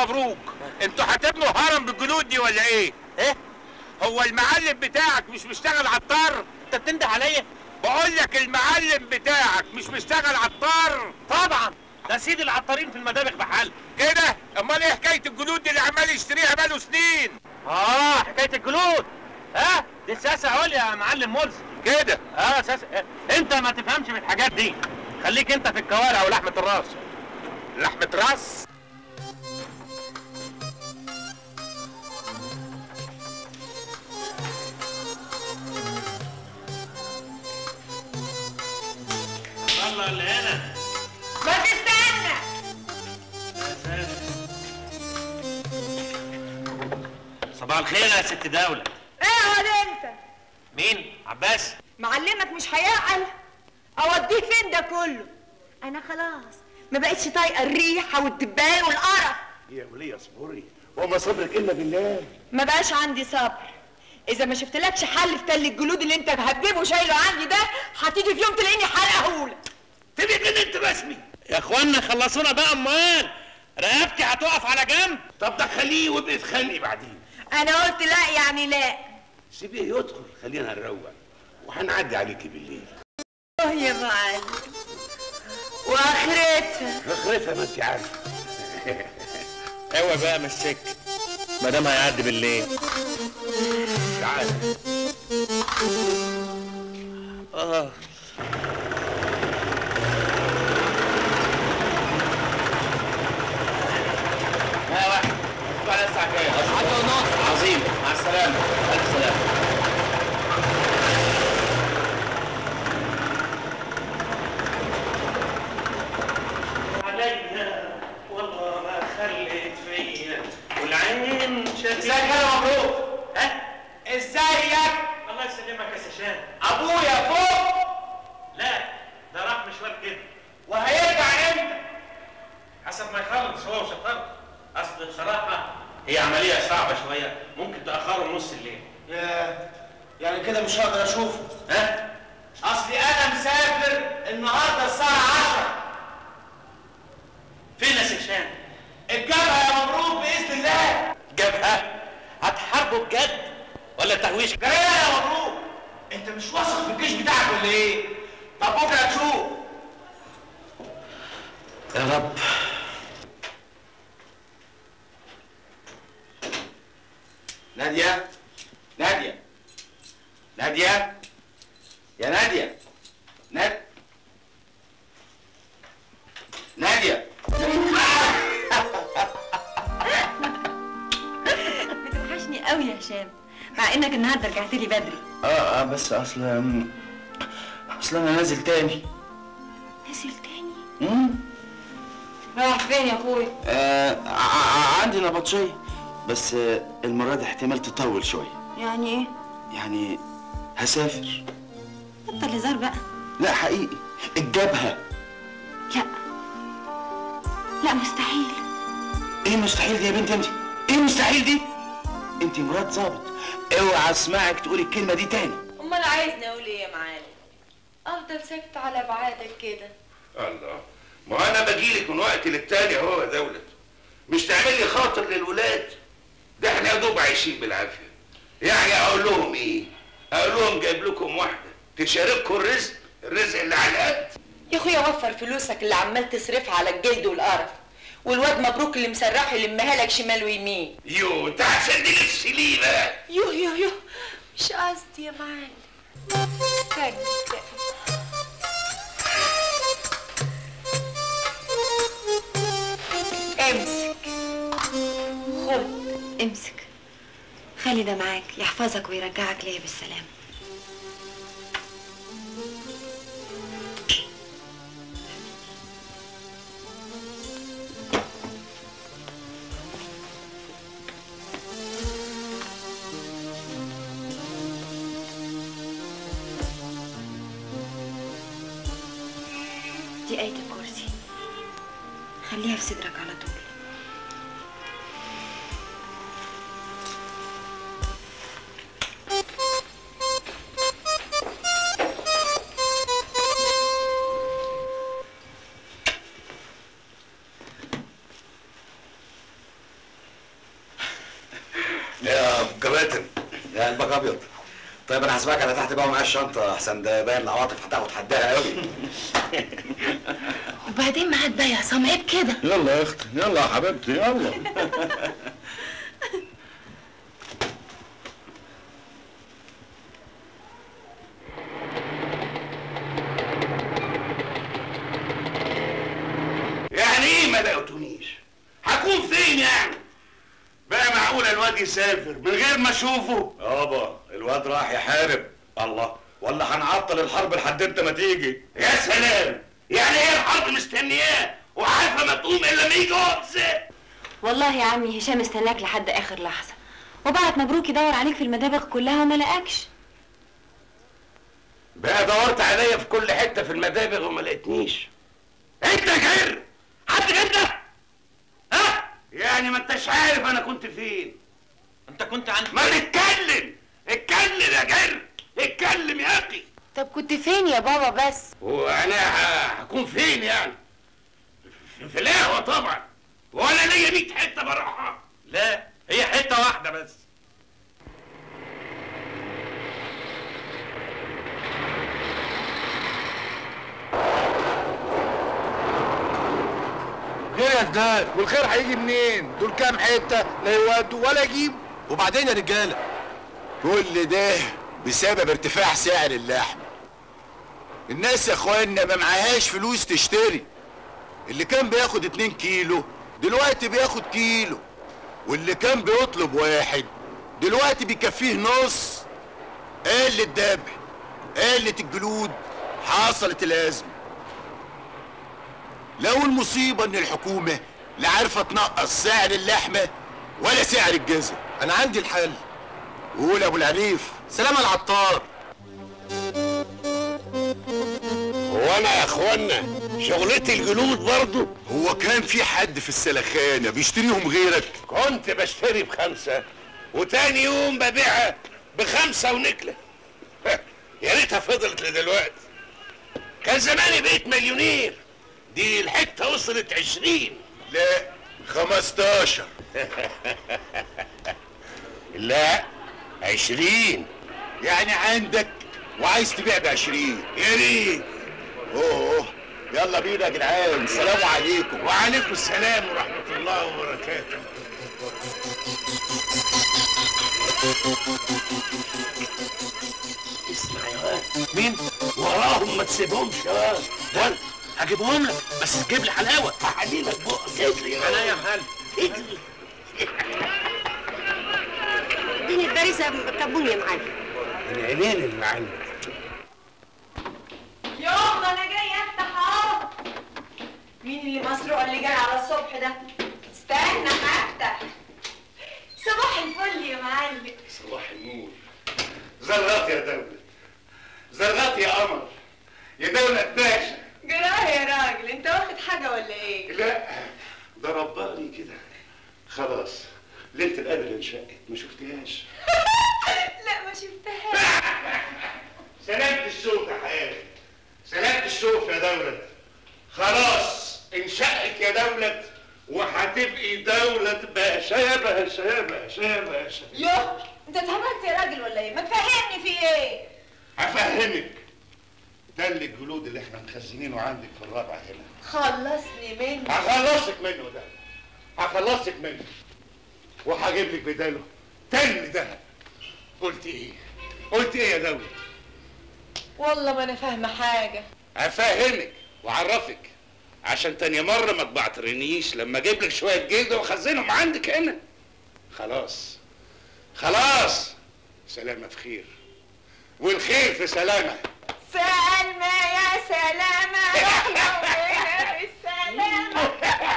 مبروك انتوا هتبنوا هرم بالجنود دي ولا ايه ايه هو المعلم بتاعك مش مشتغل عطار انت بتنده عليا بقول لك المعلم بتاعك مش مشتغل عطار طبعا ده سيد العطارين في المدابغ بحال كده امال ايه حكايه الجنود دي اللي عمال يشتريها بقاله سنين اه حكايه الجلود ها دي سياسه عليا يا معلم ملزم كده اه سياسه آه. انت ما تفهمش في الحاجات دي خليك انت في الكوارع ولحمه الراس لحمه راس الله اللي هنا ما تستنى صباح الخير يا ست دولة اقعد انت مين عباس معلمك مش هيعقل اوديه فين ده كله انا خلاص ما بقتش طايقه الريحه والدبان والقرف يا ولية اصبري وما صبرك الا بالله ما بقاش عندي صبر اذا ما شفتلكش حل في تل الجلود اللي انت مهببه وشايله عندي ده هتيجي في يوم تلاقيني حرقهولك تبقى كده انت رسمي يا اخوانا خلصونا بقى امال رقبتي هتقف على جنب طب ده خليه وابقي اتخانقي بعدين انا قلت لا يعني لا سيبيه يدخل خلينا نروق وهنعدي عليكي بالليل اه يا معلم واخرتها اخرتها ما انت عارفه اوعى بقى مسك ما دام هيعدي بالليل تعالى اه ها واحد بعد الساعه كام حتى ونص عظيم مع السلامه الف سلامه عليا والله ما خليت فيا والعين شافت ازيك يا مبروك ها ازيك الله يسلمك يا سشان ابويا فوق لا ده راح مشوار كده وهيرجع امتى حسب ما يخلص هو وشطارته اصل بصراحه هي عمليه صعبه شويه ممكن تاخروا نص الليل يا يعني كده مش هقدر اشوفه ها اصلي انا مسافر النهارده الساعه 10 فين يا سشان الجبهه يا مبروك باذن الله جبهه هتحاربوا بجد ولا تهويش جايه يا مبروك انت مش واثق في الجيش بتاعك ولا ايه طب بكره هتشوف يا رب ناديه ناديه ناديه يا ناديه ناد ناديه بتوحشني قوي يا هشام مع انك النهارده رجعت لي بدري اه اه بس اصل اصل انا نازل تاني نازل تاني امم رايح فين يا اخويا آه ع- ع- عندي نبطشيه بس آه المره دي احتمال تطول شويه يعني ايه يعني هسافر بطل هزار بقى لا حقيقي الجبهه لا لا مستحيل ايه مستحيل دي يا بنت انت ايه مستحيل دي انت مرات ظابط اوعى اسمعك تقولي الكلمه دي تاني امال عايزني اقول ايه يا معلم افضل ساكت على بعادك كده الله ما انا بجيلك من وقت للتاني اهو يا دولت مش تعمل لي خاطر للولاد ده احنا يا دوب عايشين بالعافيه يعني اقول لهم ايه اقول لهم جايب لكم واحده تشارككم الرزق الرزق اللي على القد يا اخويا وفر فلوسك اللي عمال تصرفها على الجلد والقرف والواد مبروك اللي مسرحه يلمها لك شمال ويمين يو انت عشان دي ليه بقى يو يو يو مش قصدي يا معلم استنى استنى امسك خد امسك خلي ده معاك يحفظك ويرجعك ليا بالسلامة دي آية الكرسي خليها في صدرك على طول يا قلبك ابيض طيب انا هسيبك على تحت بقى ومعايا الشنطه احسن ده باين العواطف هتاخد حدها قوي وبعدين معاك بقى يا عصام عيب كده يلا يا اختي يلا يا حبيبتي يلا يعني ايه ما لقيتونيش هكون فين يعني بقى معقول الواد يسافر من غير ما اشوفه يابا الواد راح يحارب الله ولا هنعطل الحرب لحد انت ما تيجي يا سلام يعني ايه الحرب مستنياه وعارفه ما تقوم الا لما يجي وقت والله يا عمي هشام استناك لحد اخر لحظه وبعت مبروك يدور عليك في المدابغ كلها وما لقاكش بقى دورت عليا في كل حته في المدابغ وما لقيتنيش انت غير حد غيرنا ها يعني ما انتش عارف انا كنت فين انت كنت عند ما تتكلم اتكلم يا جر اتكلم يا اخي طب كنت فين يا بابا بس وانا ه- هكون فين يعني في- في القهوه طبعا وانا ليا 100 حته بروحها لا هي حته واحده بس خير يا زداد والخير هيجي منين دول كام حته لا يودوا ولا يجيبوا وبعدين يا رجاله كل ده بسبب ارتفاع سعر اللحم الناس يا اخوانا ما معهاش فلوس تشتري اللي كان بياخد اتنين كيلو دلوقتي بياخد كيلو واللي كان بيطلب واحد دلوقتي بيكفيه نص قلة الذبح قلة الجلود حصلت الأزمة لو المصيبة إن الحكومة لا عارفة تنقص سعر اللحمة ولا سعر الجزء أنا عندي الحل قول يا أبو العنيف سلام العطار هو انا يا اخوانا شغلتي الجلود برضو هو كان في حد في السلخانة بيشتريهم غيرك كنت بشتري بخمسة وتاني يوم ببيعها بخمسة ونكلة يا ريتها فضلت لدلوقتي كان زماني بقيت مليونير دي الحتة وصلت عشرين لا خمستاشر لا عشرين يعني عندك وعايز تبيع بعشرين يا ريت اوه يلا بينا يا جدعان السلام عليكم وعليكم السلام ورحمة الله وبركاته اسمع يا واد مين وراهم ما تسيبهمش يا واد واد هجيبهم لك بس تجيب لي حلاوه هحليلك بقك اجري يا انا يا واد محل اجري اديني البارزه بالكابون يا معلم من عينين اللي عندك يوم ما انا جاي افتح اهو مين اللي مسروق اللي جاي على الصبح ده استنى هفتح صباح الفل يا معلم صباح النور زرغات يا دولة زرغات يا قمر يا دولة باشا جراه يا راجل انت واخد حاجه ولا ايه لا ده رباني كده خلاص ليلة القدر انشقت ما شفتهاش لا ما شفتهاش سلامة الشوف يا حياتي سلامة الشوف يا دولة خلاص انشقت يا دولة وهتبقي دولة باشا يا باشا يا باشا يا باشا يوه انت اتهملت يا راجل ولا ايه ما تفهمني في ايه هفهمك ده اللي الجلود اللي احنا مخزنينه عندك في الرابعة هنا خلصني منه هخلصك منه ده هخلصك منه وهجيب لك بداله تاني دهب قلت ايه؟ قلت ايه يا دولة؟ والله ما انا فاهمه حاجه هفهمك وعرفك عشان تاني مرة ما تبعترنيش لما اجيب لك شوية جلد واخزنهم عندك هنا خلاص خلاص سلامة في خير والخير في سلامة سلمى يا سلامة رحنا وجينا بالسلامة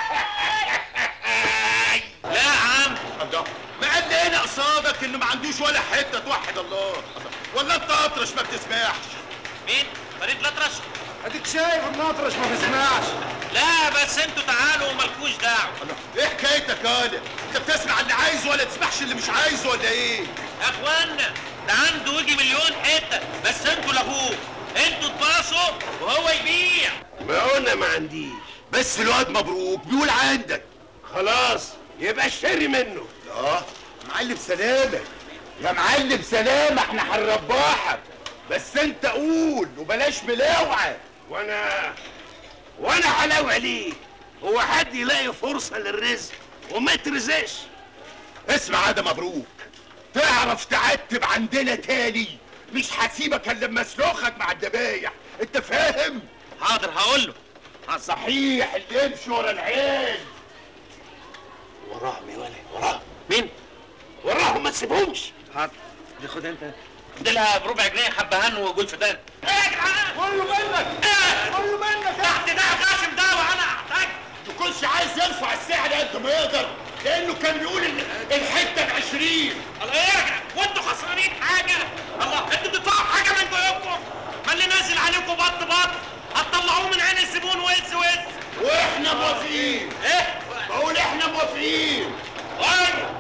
لا يا عم الله ما قد ايه قصادك انه ما عندوش ولا حته توحد الله ولا انت اطرش ما بتسمعش مين فريد الأطرش اديك شايف النطرش ما بيسمعش لا بس انتوا تعالوا ومالكوش دعوه الله ايه حكايتك يا واد انت بتسمع اللي عايزه ولا تسمعش اللي مش عايزه ولا ايه يا اخوانا ده عنده يجي مليون حته بس انتوا لاغوه انتوا تباصوا وهو يبيع ما قلنا ما عنديش بس الواد مبروك بيقول عندك خلاص يبقى اشتري منه اه معلم سلامه يا معلم سلامة احنا هنربحك بس انت قول وبلاش ملاوعة وانا وانا حلاوة ليه هو حد يلاقي فرصة للرزق وما يترزقش اسمع هذا مبروك تعرف تعتب عندنا تاني مش هسيبك الا لما اسلخك مع الدبايح انت فاهم حاضر هقول له صحيح اللي يمشي ورا العيال وراهم يا ولد وراهم مين؟ وراهم ما تسيبهمش حاضر دي خد انت دي لها بربع جنيه حبهان وجول فدان ايه يا جدعان؟ كله منك كله منك تحت ده قاسم ده وانا احتاج ما كنتش عايز يرفع السعر قد ما يقدر لانه كان بيقول ان الحته ب 20 الله ايه يا جدعان؟ وانتوا خسرانين حاجه الله انتوا بتدفعوا حاجه من جيوبكم ما اللي نازل عليكم بط بط هتطلعوه من عين الزبون وز وز واحنا موافقين ايه؟ بقول احنا موافقين وين؟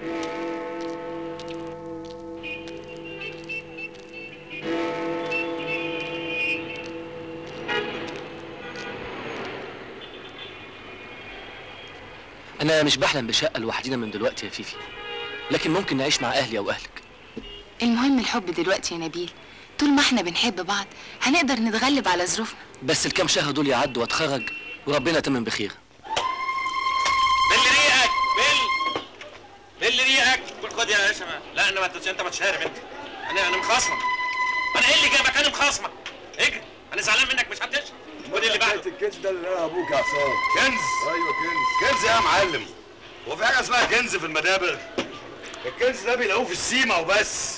أنا مش بحلم بشقة لوحدينا من دلوقتي يا فيفي لكن ممكن نعيش مع أهلي أو أهلك المهم الحب دلوقتي يا نبيل طول ما احنا بنحب بعض هنقدر نتغلب على ظروفنا بس الكام شهر دول يعدوا واتخرج وربنا يتمم بخير بل ريقك بل بل ريقك قول خد يا باشا لا انا ما تش- انت ما تشارب انت انا انا مخاصمك انا ايه اللي جابك انا مخاصمك اجري انا زعلان منك مش هتشرب خد اللي بعده الكنز ده اللي انا ابوك يا عصام كنز ايوه كنز كنز يا معلم هو في حاجه اسمها كنز في المدابغ الكنز ده بيلاقوه في السيما وبس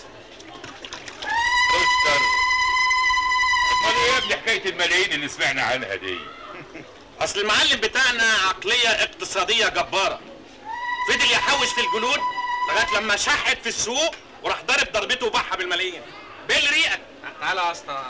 استنى امال ايه يا ابني حكايه الملايين اللي سمعنا عنها دي اصل المعلم بتاعنا عقليه اقتصاديه جباره فضل يحوش في الجنود لغايه لما شحت في السوق وراح ضارب ضربته وباعها بالملايين بل ريقك تعالى يا اسطى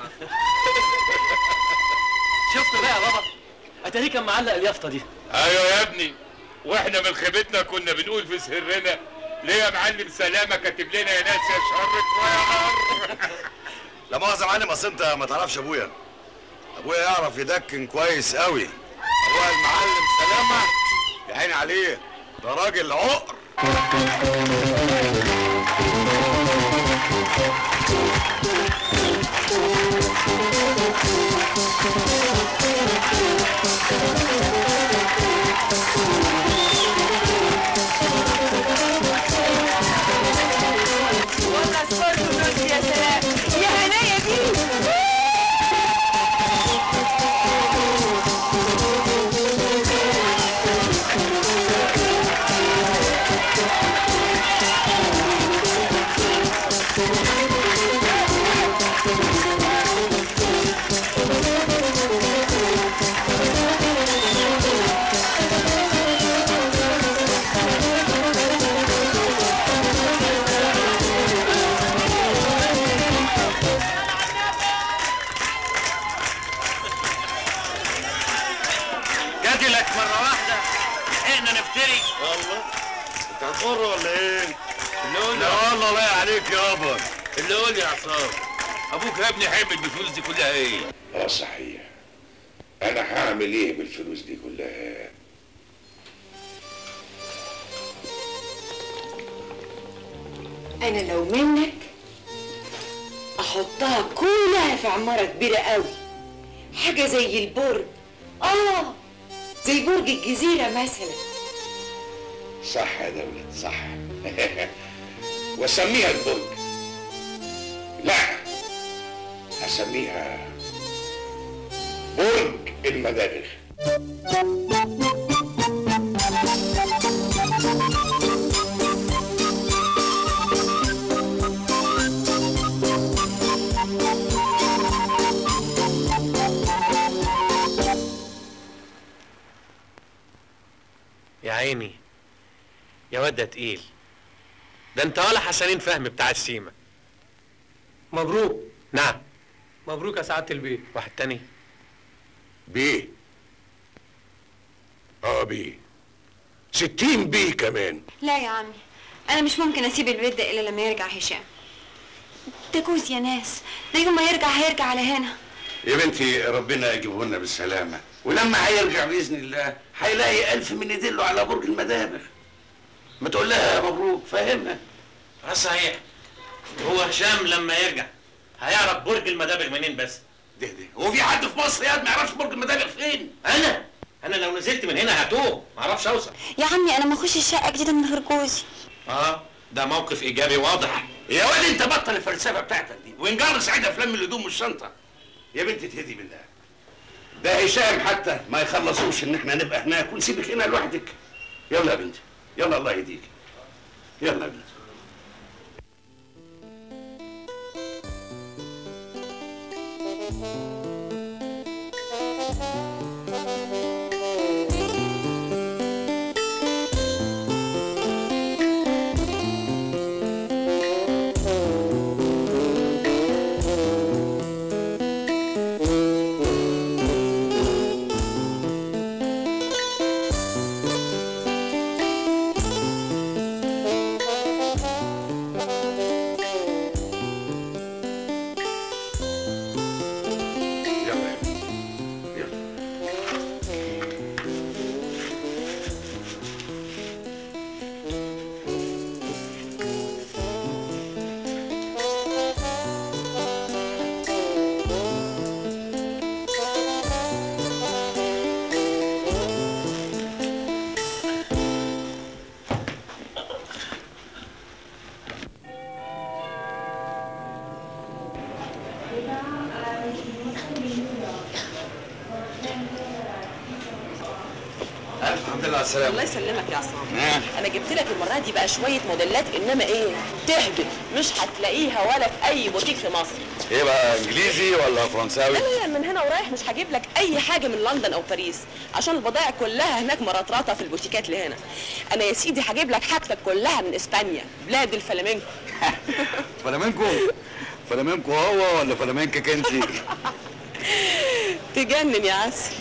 شفت بقى يا بابا أتاريه كان معلق اليافطة دي ايوه يا ابني واحنا من خيبتنا كنا بنقول في سرنا ليه يا معلم سلامه كاتب لنا يا ناس يا شر ويا نار لا مؤاخذه يا معلم اصل انت ما تعرفش ابويا ابويا يعرف يدكن كويس قوي هو المعلم سلامه يا عيني عليه ده راجل عقر والله صفرت فلوس يا سلام يا هنايا دي جاتي لك مره واحده احنا نفتري والله انت هتخر ولا ايه؟ اللي لا والله الله عليك يابا اللي قول يا عصام ابوك يا ابني حمل بالفلوس دي كلها ايه اه صحيح انا هعمل ايه بالفلوس دي كلها انا لو منك احطها كلها في عمارة كبيرة قوي حاجة زي البرج اه زي برج الجزيرة مثلا صح يا دولة صح واسميها البرج لا هسميها برج المدارغ يا عيني يا واد ده تقيل ده انت ولا حسنين فهمي بتاع السيما مبروك نعم مبروك يا سعاده البيت واحد تاني بيه اه بيه ستين بيه كمان لا يا عمي انا مش ممكن اسيب البيت ده الا لما يرجع هشام ده جوز يا ناس ده يوم ما يرجع هيرجع على هنا يا بنتي ربنا يجيبه لنا بالسلامة ولما هيرجع بإذن الله هيلاقي ألف من يدله على برج المدابغ ما تقول لها مبروك فاهمها اه صحيح هو هشام لما يرجع هيعرف برج المدابغ منين بس ده ده هو في حد في مصر يا ما يعرفش برج المدابغ فين انا انا لو نزلت من هنا هتوه ما اعرفش اوصل يا عمي انا ما اخش الشقه جديده من غير جوزي اه ده موقف ايجابي واضح يا واد انت بطل الفلسفه بتاعتك دي وانجر ساعتها في لم الهدوم والشنطه يا بنت تهدي بالله ده هشام حتى ما يخلصوش ان احنا نبقى هناك ونسيبك هنا لوحدك يلا يا بنتي يلا الله يهديك يلا يا بنتي يلا يا بنتي يلا الف الحمد لله على السلامه الله يسلمك يا عصام نعم. انا جبت لك المره دي بقى شويه موديلات انما ايه تهبل مش هتلاقيها ولا في اي بوتيك في مصر ايه بقى انجليزي ولا لا فرنساوي لا لا من هنا ورايح مش هجيب لك اي حاجه من لندن او باريس عشان البضائع كلها هناك مرطرطه في البوتيكات اللي هنا انا يا سيدي هجيب لك حاجتك كلها من اسبانيا بلاد الفلامينكو فلامينكو فلامينكو هو ولا فلامينكك انت تجنن يا عسل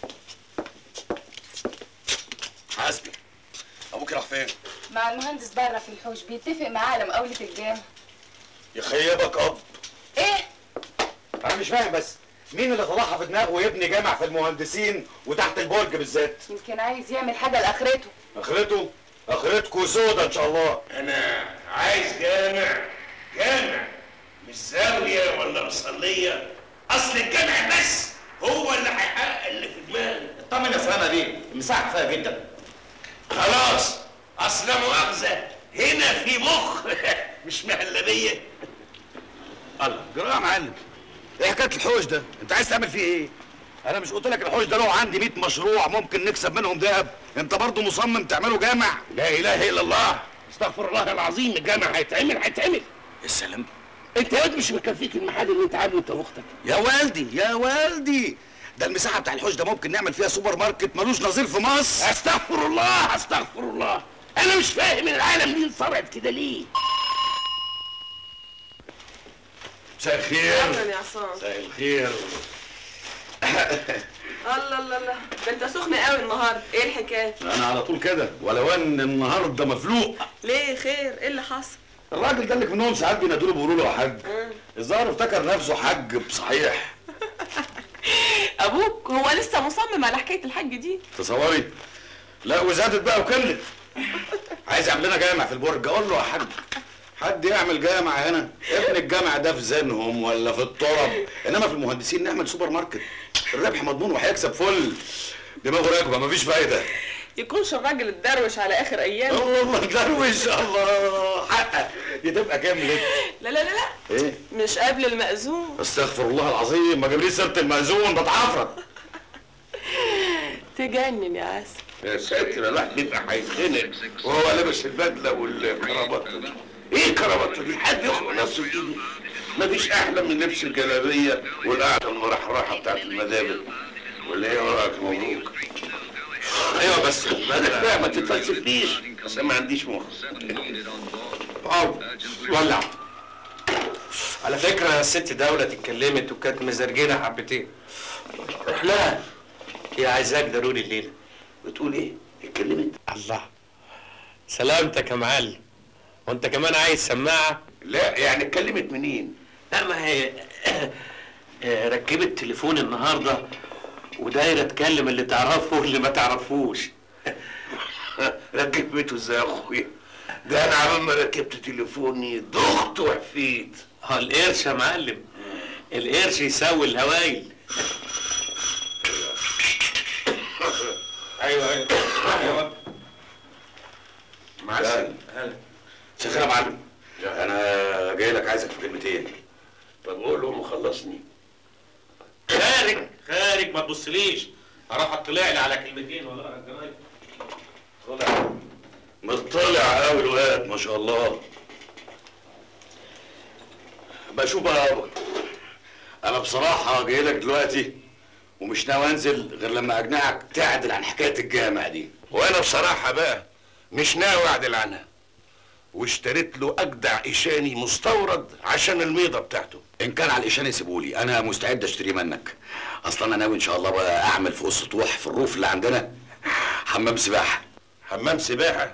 حاسبي ابوك راح فين مع المهندس بره في الحوش بيتفق معاه على مقاولة الجامع يخيبك اب ايه انا مش فاهم بس مين اللي طلعها في دماغه يبني جامع في المهندسين وتحت البرج بالذات يمكن عايز يعمل حاجة لآخرته اخرته اخرتكوا سودا ان شاء الله انا عايز جامع جامع مش زاويه ولا مصليه اصل الجامع بس هو اللي هيحقق اللي في دماغي اطمن يا سلامه بيه المساحه كفايه جدا خلاص اصل لا مؤاخذه هنا في مخ مش مهلبيه الله جرى يا معلم ايه حكايه الحوش ده انت عايز تعمل فيه ايه انا مش قلت لك الحوش ده له عندي 100 مشروع ممكن نكسب منهم ذهب انت برضه مصمم تعمله جامع لا اله الا الله استغفر الله العظيم الجامع هيتعمل هيتعمل السلام انت يا واد مش مكفيك المحل اللي انت عامله انت واختك يا والدي يا والدي ده المساحه بتاع الحوش ده ممكن نعمل فيها سوبر ماركت ملوش نظير في مصر استغفر الله استغفر الله انا مش فاهم العالم دي انصرعت كده ليه مساء الخير اهلا يا عصام مساء الخير الله الله الله ده انت سخن قوي النهارده ايه الحكايه انا على طول كده ولو ان النهارده مفلوق ليه خير ايه اللي حصل الراجل ده اللي منهم ساعات بينادوا له بيقولوا له يا حاج الظاهر افتكر نفسه حج بصحيح ابوك هو لسه مصمم على حكايه الحج دي تصوري لا وزادت بقى وكملت عايز يعمل لنا جامع في البرج اقول له يا حاج حد يعمل جامع هنا ابن الجامع ده في زينهم ولا في الطرب انما في المهندسين نعمل سوبر ماركت الربح مضمون وهيكسب فل دماغه راكبه مفيش فايده يكونش الراجل اتدروش على اخر ايام الله دروش الله حقك دي تبقى كملت لا لا لا لا ايه مش قبل المأذون استغفر الله العظيم ما جابليش سيره المأذون بتعفرت تجنن يا عسل يا ساتر الواحد بيبقى هيتخنق وهو لابس البدله والكرافته دي ايه الكرافته دي حد يخرج نفسه بايده مفيش احلى من لبس الجلابيه والقعده المرحرحه بتاعت المدابر ولا ايه رايك مبروك ايوه بس بالك بقى ما تتفلسفنيش بس أنا ما عنديش مخ اقعد ولع على فكرة الست دولة اتكلمت وكانت مزرجنة حبتين روح لها هي عايزاك ضروري الليلة بتقول ايه؟ اتكلمت الله سلامتك يا معلم وانت كمان عايز سماعة لا يعني اتكلمت منين؟ لا ما هي ركبت تليفون النهاردة ودايرة تكلم اللي تعرفه واللي ما تعرفوش ركبته ازاي يا اخويا؟ ده انا عمال ما ركبت تليفوني ضغط وحفيت اه القرش يا معلم القرش يساوي الهوايل ايوه ايوه ايوه مع السلامه شكرا يا معلم انا جاي لك عايزك في كلمتين طب قول لهم وخلصني خارج خارج ما تبصليش هروح اطلع لي على كلمتين ولا على الجرايد طلع مطلع قوي الواد ما شاء الله بشوف بقى يابا انا بصراحه جاي لك دلوقتي ومش ناوي انزل غير لما اقنعك تعدل عن حكايه الجامع دي وانا بصراحه بقى مش ناوي اعدل عنها واشتريت له اجدع ايشاني مستورد عشان الميضه بتاعته ان كان على الاشانه سيبولي انا مستعد اشتريه منك اصلا انا ناوي ان شاء الله بقى اعمل فوق السطوح في الروف اللي عندنا حمام سباحه حمام سباحه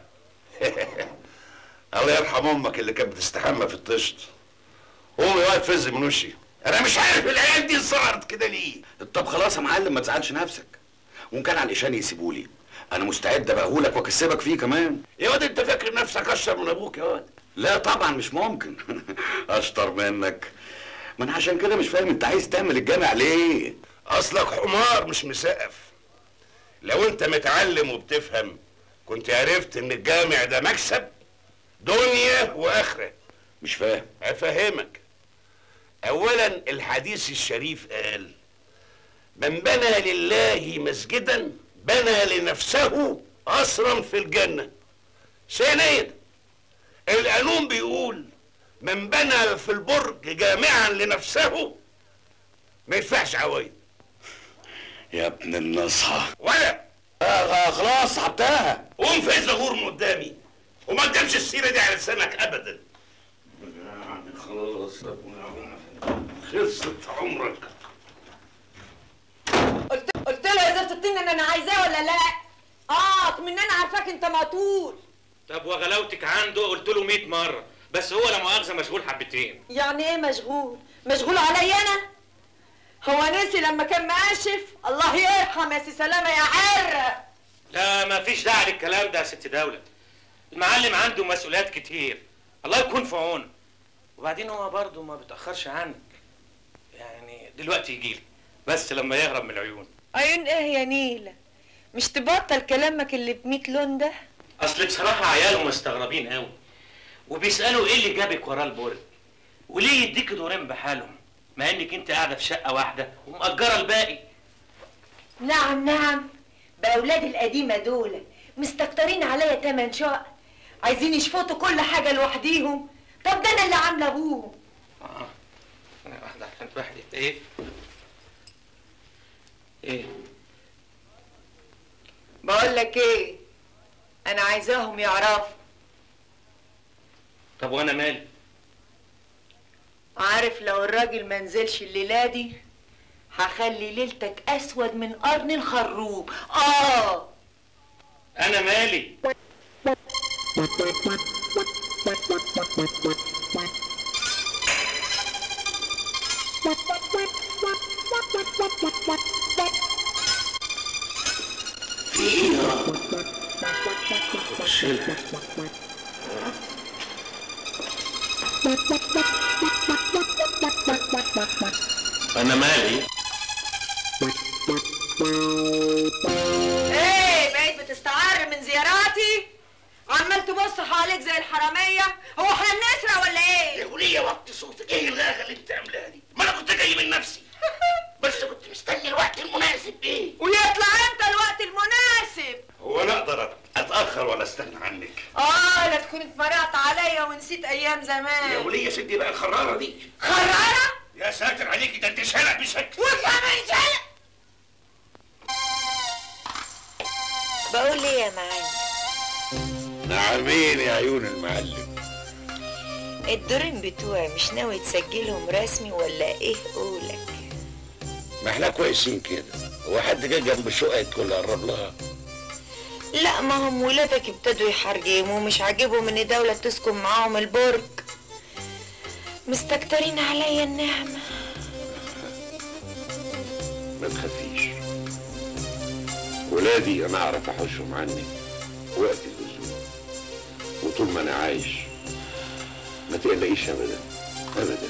الله يرحم امك اللي كانت بتستحمى في الطشت قومي وقت فز من وشي انا مش عارف العيال دي صارت كده ليه طب خلاص يا معلم ما تزعلش نفسك وان كان على الاشانه يسيبولي انا مستعد ابقهولك واكسبك فيه كمان يا واد انت فاكر نفسك اشطر من ابوك يا واد لا طبعا مش ممكن اشطر منك ما انا عشان كده مش فاهم انت عايز تعمل الجامع ليه اصلك حمار مش مسقف لو انت متعلم وبتفهم كنت عرفت ان الجامع ده مكسب دنيا واخره مش فاهم افهمك اولا الحديث الشريف قال من بنى لله مسجدا بنى لنفسه قصرا في الجنه ثانيا القانون بيقول من بنى في البرج جامعا لنفسه ما يدفعش عوايد يا ابن النصحة ولا آه خلاص سحبتها قوم في زغور من قدامي وما تجيبش السيره دي على لسانك ابدا يعني خلاص خلصت عمرك قلت قلت له يا زفت الطين ان انا عايزاه ولا لا اه من انا عارفاك انت مقتول طب وغلاوتك عنده قلت له 100 مره بس هو لا مؤاخذه مشغول حبتين يعني ايه مشغول مشغول عليا انا هو نسي لما كان مقاشف الله يرحم يا سي سلامه يا عرة لا ما فيش داعي للكلام ده يا ست دولة المعلم عنده مسؤوليات كتير الله يكون في عونه وبعدين هو برضه ما بيتأخرش عنك يعني دلوقتي يجيلي بس لما يهرب من العيون عيون ايه يا نيلة مش تبطل كلامك اللي بميت لون ده اصل بصراحة عياله مستغربين قوي وبيسألوا ايه اللي جابك وراه البرج وليه يديك دورين بحالهم مع انك انت قاعدة في شقة واحدة ومأجرة الباقي نعم نعم بأولاد القديمة دول مستكترين عليا تمن شقق عايزين يشفطوا كل حاجة لوحديهم طب ده انا اللي عاملة ابوهم اه انا واحدة عشان واحدة ايه ايه بقول لك ايه انا عايزاهم يعرفوا طب وانا مالي عارف لو الراجل ما نزلش الليلة دي هخلي ليلتك اسود من قرن الخروب اه انا مالي انا مالي ايه بقيت بتستعر من زياراتي عمال تبص حواليك زي الحرامية هو احنا بنسرق ولا ايه يا وليه وطي صوتك ايه الغاغه اللي بتعملها دي ما انا كنت جاي من نفسي بس كنت مستني الوقت المناسب ايه ويطلع امتى الوقت المناسب هو انا اقدر اتاخر ولا استغنى عنك اه لا تكون اتمرقت عليا ونسيت ايام زمان يا وليه سدي بقى الخراره دي خرارة يا ساتر عليكي ده انت شلق بشكل وكمان شلق بقول ايه يا معلم نعمين يا عيون المعلم الدورين بتوعي مش ناوي تسجلهم رسمي ولا ايه قولك ما احنا كويسين كده هو حد جه جنب الشقه يدخل يقرب لها لا ما هم ولادك ابتدوا يحرجموا ومش عاجبهم ان دولة تسكن معاهم البرج مستكترين عليا النعمة ما تخافيش ولادي انا اعرف احوشهم عني وقت اللزوم وطول ما انا عايش ما تقلقيش ابدا ابدا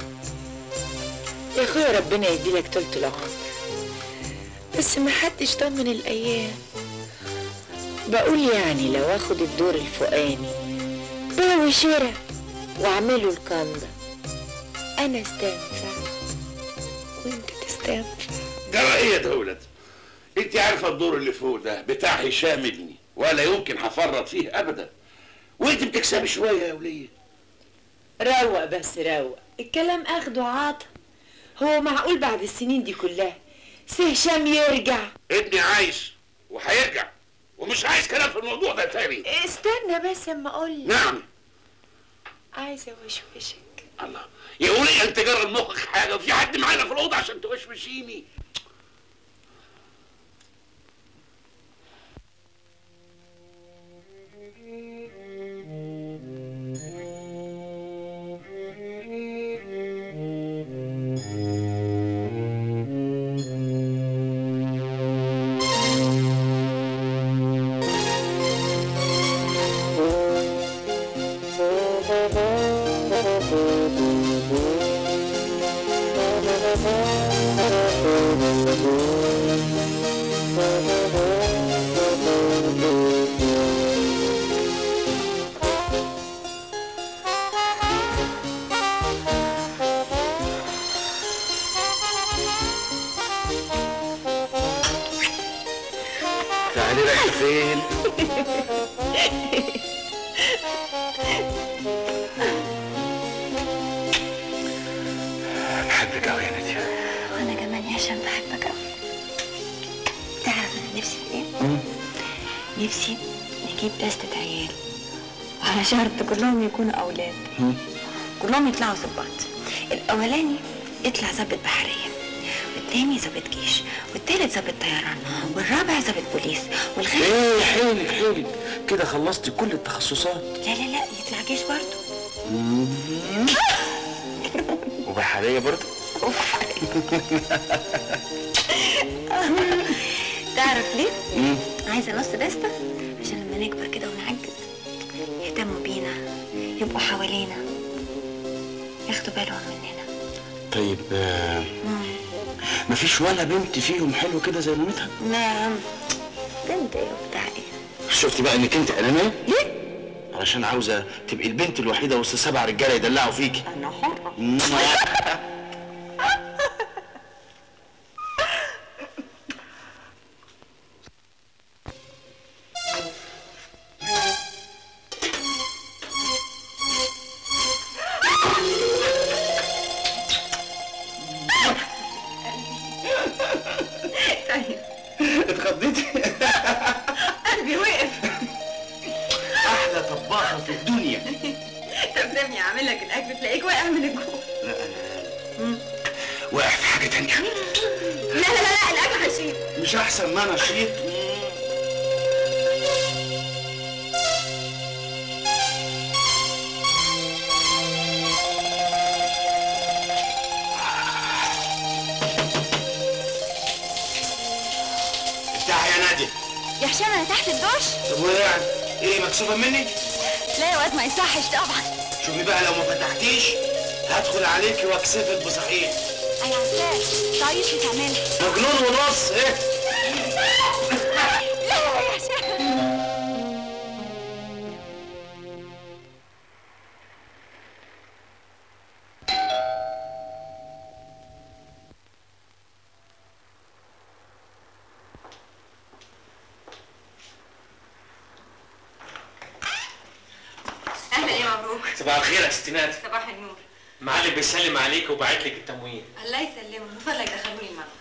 يا اخويا ربنا يديلك طولة العمر بس ما حدش ضمن الايام بقول يعني لو اخد الدور الفوقاني بيع وشراء واعمله الكندا انا استنفع وانت تستنفع جرى ايه يا دولت انت عارفه الدور اللي فوق ده بتاع هشام ابني ولا يمكن هفرط فيه ابدا وانت بتكسبي شويه يا وليه روق بس روق الكلام اخده عاطل هو معقول بعد السنين دي كلها سي هشام يرجع ابني عايش وهيرجع ومش عايز كلام في الموضوع ده تاني استنى بس اما اقول نعم عايزه اوشوشك الله يا وليه انت جرى مخك حاجه وفي حد معانا في الاوضه عشان توشوشيني تعالي رايحه فين بحبك قوي يا ناديه وانا كمان يا هشام بحبك قوي تعرف انا نفسي في ايه؟ نفسي نجيب دستة عيال وعلى شرط كلهم يكونوا اولاد كلهم يطلعوا ظباط الاولاني يطلع ظابط بحريه والتاني ظابط جيش والتالت ظابط طيران والرابع ظابط بوليس والخامس ايه حيلك حيلك كده خلصتي كل التخصصات لا لا لا يطلع جيش برضه وبحريه برضه تعرف ليه؟ عايزه نص دستة عشان لما نكبر كده ونعجز يهتموا بينا يبقوا حوالينا ياخدوا بالهم مننا طيب آه، مفيش ولا بنت فيهم حلو كده زي مامتها نعم بنت ايه وبتاع ايه شفتي بقى انك انت انانيه ليه علشان عاوزه تبقي البنت الوحيده وسط سبع رجاله يدلعوا فيكي انا حرة اتخضيتي قلبي وقف احلى طباخه في الدنيا طب سامي اعمل لك الاكل تلاقيك واقع من الجوع لا انا واقع في حاجه تانية لا لا لا لا الاكل هشيل مش احسن ما انا شيط افتحي يا ناديه يا هشام انا تحت الدش طب وايه يعني؟ ايه مكسوفه مني؟ لا يا واد ما يصحش طبعا شوفي بقى لو ما فتحتيش هدخل عليكي واكسفك بصحيح انا عارفاك تعيش بتعملها مجنون ونص ايه؟ لا لا يا هشام اهلا يا مبروك صباح الخير يا ست نادي صباح النور معلم بيسلم عليك وبعت لك التموين الله يسلمك من فضلك دخلوني المطبخ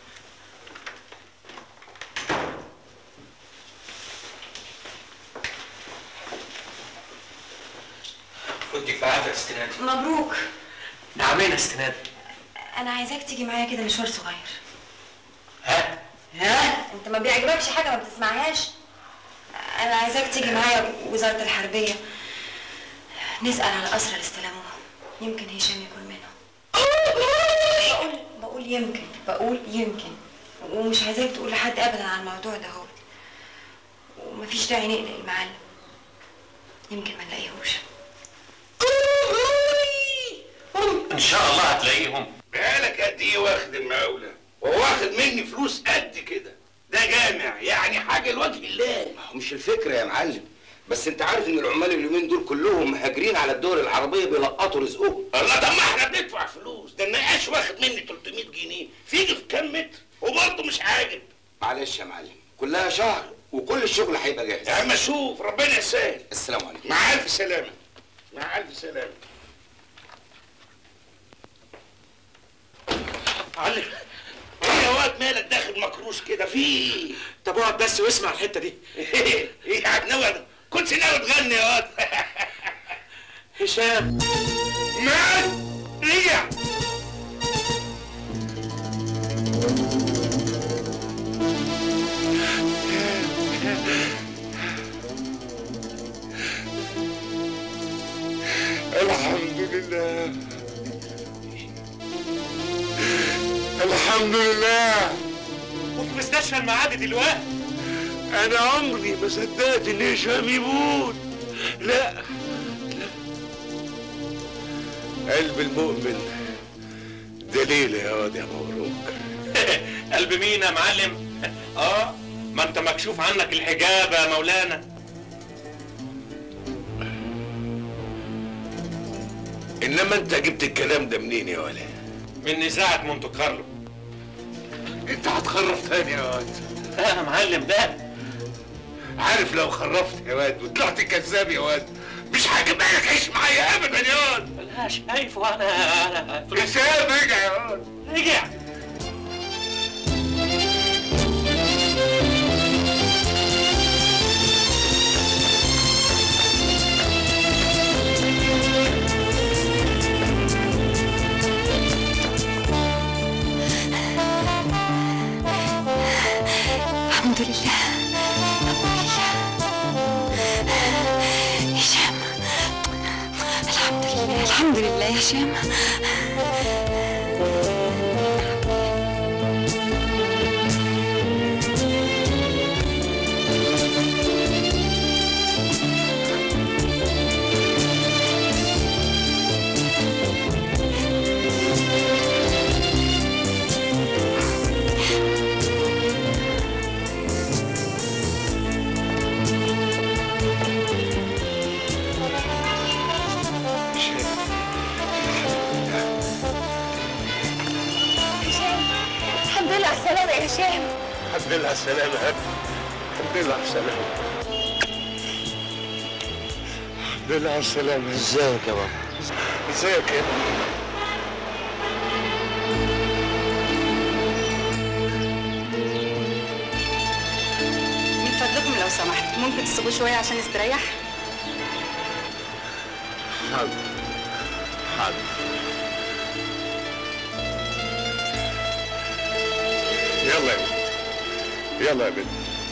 ودك في عافيه يا ست نادي مبروك نعمين يا ست نادي انا عايزاك تيجي معايا كده مشوار صغير ها ها انت ما بيعجبكش حاجه ما بتسمعهاش انا عايزاك تيجي معايا وزاره الحربيه نسال على الاسرى اللي استلموها يمكن هشام يكون منهم بقول بقول يمكن بقول يمكن ومش عايزاك تقول لحد ابدا عن الموضوع ده هو ومفيش داعي نقلق المعلم يمكن ما نلاقيهوش ان شاء الله هتلاقيهم بقالك قد ايه واخد المقاولة وهو واخد مني فلوس قد كده ده جامع يعني حاجة لوجه الله مش الفكرة يا معلم بس انت عارف ان العمال اليومين دول كلهم مهاجرين على الدول العربية بيلقطوا رزقهم الله طب ما احنا بندفع فلوس ده النقاش واخد مني 300 جنيه فيجي في كام متر وبرضه مش عاجب معلش يا معلم كلها شهر وكل الشغل هيبقى جاهز يا عم شوف ربنا يسهل السلام عليكم مع الف سلامة مع الف سلامة علي ايه يا واد مالك داخل مكروش كده في ايه؟ طب اقعد بس واسمع الحته دي ايه ايه هتنوى كنت ناوي تغني يا واد هشام مات رجع الحمد لله الحمد لله وفي مستشفى المعادي دلوقتي انا عمري ما صدقت ان هشام يموت لا لا قلب المؤمن دليل يا واد يا مبروك قلب مين يا معلم اه ما انت مكشوف عنك الحجاب يا مولانا انما انت جبت الكلام ده منين يا ولد من نزاعة مونte كارلو انت هتخرف تاني يا واد لا يا معلم ده عارف لو خرفت يا واد وطلعت كذاب يا واد مش هجيب لك عيش معايا ابدا يا واد لا شايف وانا انا هشام رجع يا واد رجع الحمد لله الحمد لله هشام الحمد لله الحمد لله يا هشام الحمد لله على السلامة يا هشام الحمد لله على السلامة يا ابني. الحمد لله على السلامة الحمد لله على السلامة ازيك يا بابا ازيك يا ابني من فضلكم لو سمحت ممكن تسيبوه شوية عشان يستريح؟ حاضر حاضر يلا يا بنت يلا يا بنت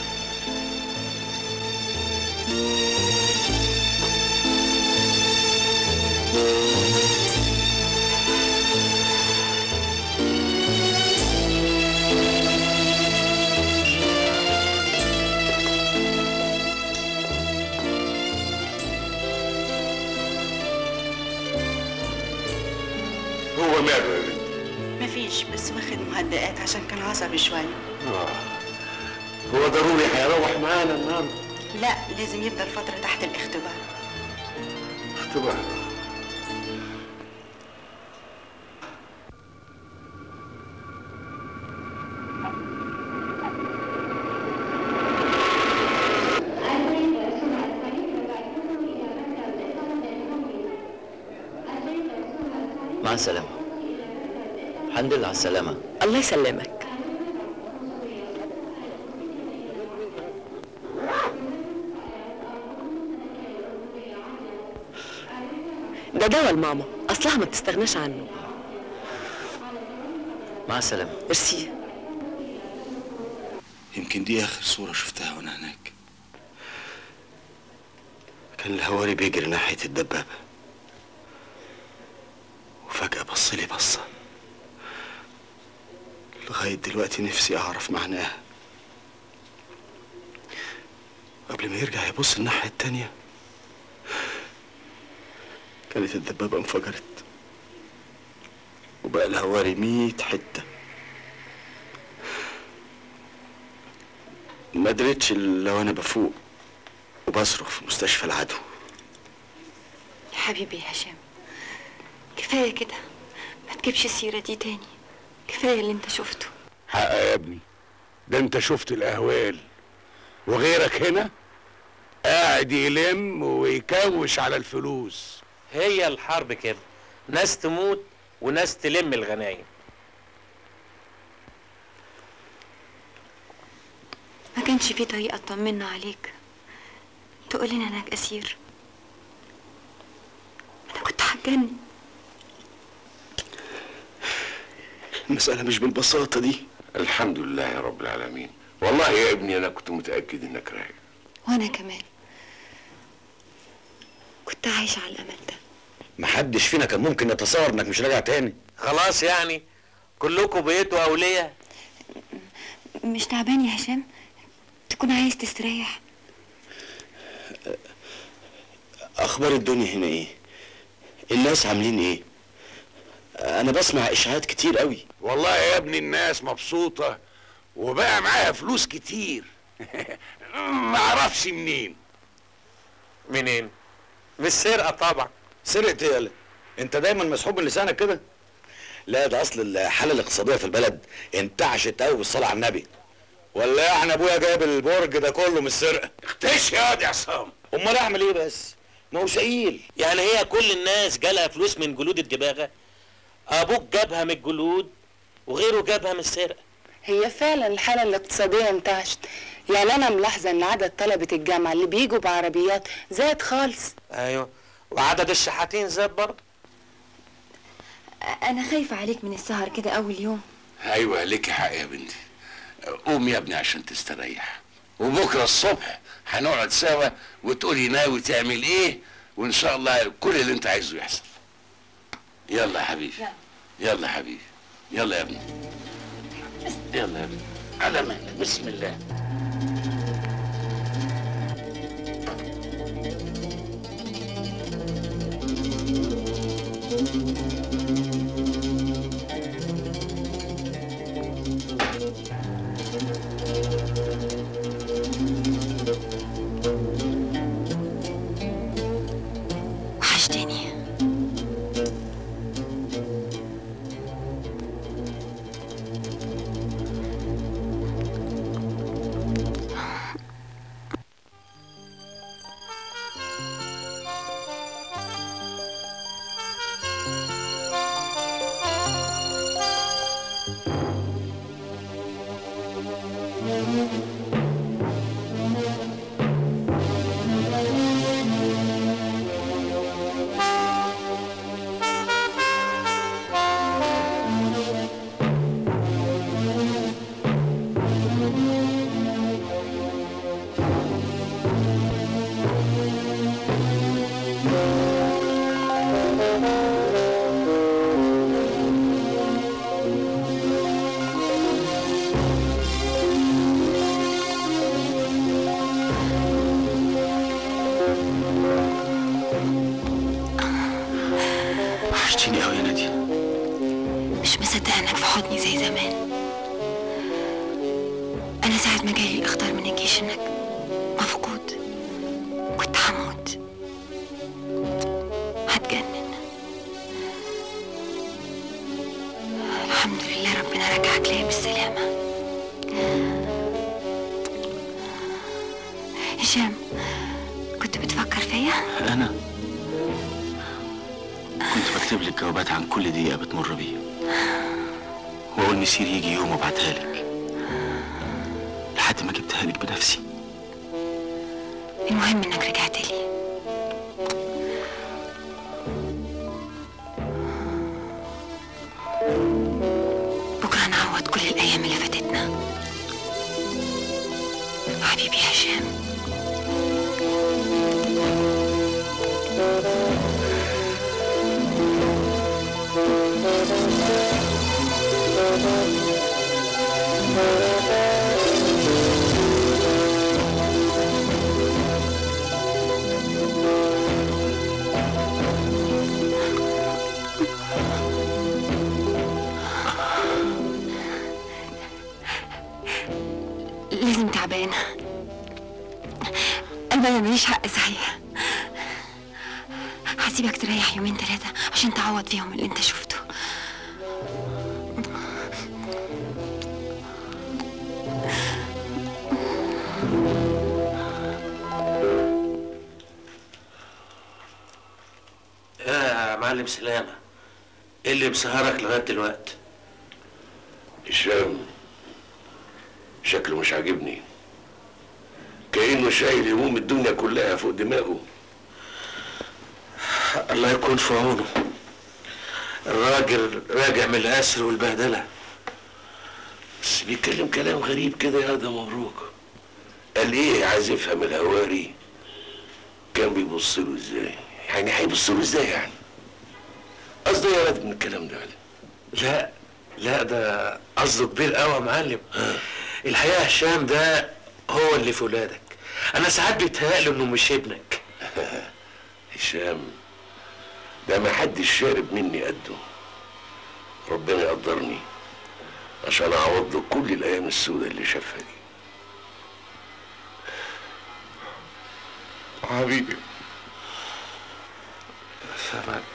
هو ماله يا بنت مفيش بس واخد مهدئات عشان كان عصبي شوية آه. هو ضروري هيروح معانا النهارده لا لازم يفضل فترة تحت الاختبار اختبار مع السلامة الحمد لله على السلامة الله يسلمك ده دواء الماما اصلها ما بتستغناش عنه مع السلامة ميرسي يمكن دي آخر صورة شفتها وأنا هناك كان الهواري بيجري ناحية الدبابة وفجأة بص لي بصة لغاية دلوقتي نفسي أعرف معناها قبل ما يرجع يبص الناحية التانية كانت الدبابة انفجرت وبقى الهواري ميت حتة ما دريتش الا وانا بفوق وبصرخ في مستشفى العدو يا حبيبي يا هشام كفايه كده ما تجيبش السيره دي تاني كفايه اللي انت شفته حق يا ابني ده انت شفت الاهوال وغيرك هنا قاعد يلم ويكوش على الفلوس هي الحرب كده ناس تموت وناس تلم الغنايم ما كانش في طريقه اطمنا عليك تقول لنا انك اسير انا كنت هتجنن المسألة مش بالبساطة دي الحمد لله يا رب العالمين والله يا ابني انا كنت متاكد انك راجع وانا كمان كنت عايشه على الامل ده محدش فينا كان ممكن يتصور انك مش راجع تاني خلاص يعني كلكم بقيتوا اولياء مش تعبان يا هشام تكون عايز تستريح اخبار الدنيا هنا ايه الناس عاملين ايه انا بسمع اشاعات كتير قوي والله يا ابني الناس مبسوطه وبقى معاها فلوس كتير ما اعرفش منين منين مش سرقه طبعا سرقة ايه يالا انت دايما مسحوب من لسانك كده لا ده اصل الحاله الاقتصاديه في البلد انتعشت قوي بالصلاه على النبي ولا يعني ابويا جايب البرج ده كله من السرقه اختش يا واد يا عصام امال اعمل ايه بس ما هو شقيل يعني هي كل الناس جالها فلوس من جلود الدباغه ابوك جابها من الجلود وغيره جابها من السرقه هي فعلا الحالة الاقتصادية انتعشت يعني أنا ملاحظة إن عدد طلبة الجامعة اللي بيجوا بعربيات زاد خالص ايوه وعدد الشحاتين زاد برضه انا خايفه عليك من السهر كده اول يوم ايوه لك حق يا بنتي قوم يا ابني عشان تستريح وبكره الصبح هنقعد سوا وتقولي ناوي تعمل ايه وان شاء الله كل اللي انت عايزه يحصل يلا يا حبيبي يلا يا حبيبي يلا يا ابني يلا يا ابني على مهلك بسم الله وحشتني وحشتيني قوي يا نادية مش مصدقه انك في حضني زي زمان انا ساعه ما جالي الاخطار من الجيش انك مفقود كنت هموت هتجنن الحمد لله ربنا رجعك ليا بالسلامه هشام كنت بتفكر فيا انا كنت بكتب لك جوابات عن كل دقيقة بتمر بيها واقول مسير يجي يوم وابعتها لك لحد ما جبتها لك بنفسي المهم انك رجعت لي بكره نعوض كل الايام اللي فاتتنا حبيبي هشام تعبانة أنا ما ماليش حق صحيح هسيبك تريح يومين ثلاثة عشان تعوض فيهم اللي انت شفته يا معلم سلامة ايه اللي مسهرك لغاية دلوقتي؟ هشام شكله مش عاجبني كأنه شايل هموم الدنيا كلها فوق دماغه الله يكون في عونه الراجل راجع من الأسر والبهدلة بس بيتكلم كلام غريب كده يا ده مبروك قال ايه عايز يفهم الهواري كان بيبص له ازاي يعني هيبص له ازاي يعني قصده ايه يا واد من الكلام ده لا لا ده قصده كبير قوي يا معلم الحقيقة هشام ده هو اللي في ولادك أنا ساعات بيتهيألي إنه مش ابنك هشام ده ما حدش شارب مني قده ربنا يقدرني عشان اعوض له كل الايام السوداء اللي شافها دي حبيبي سامع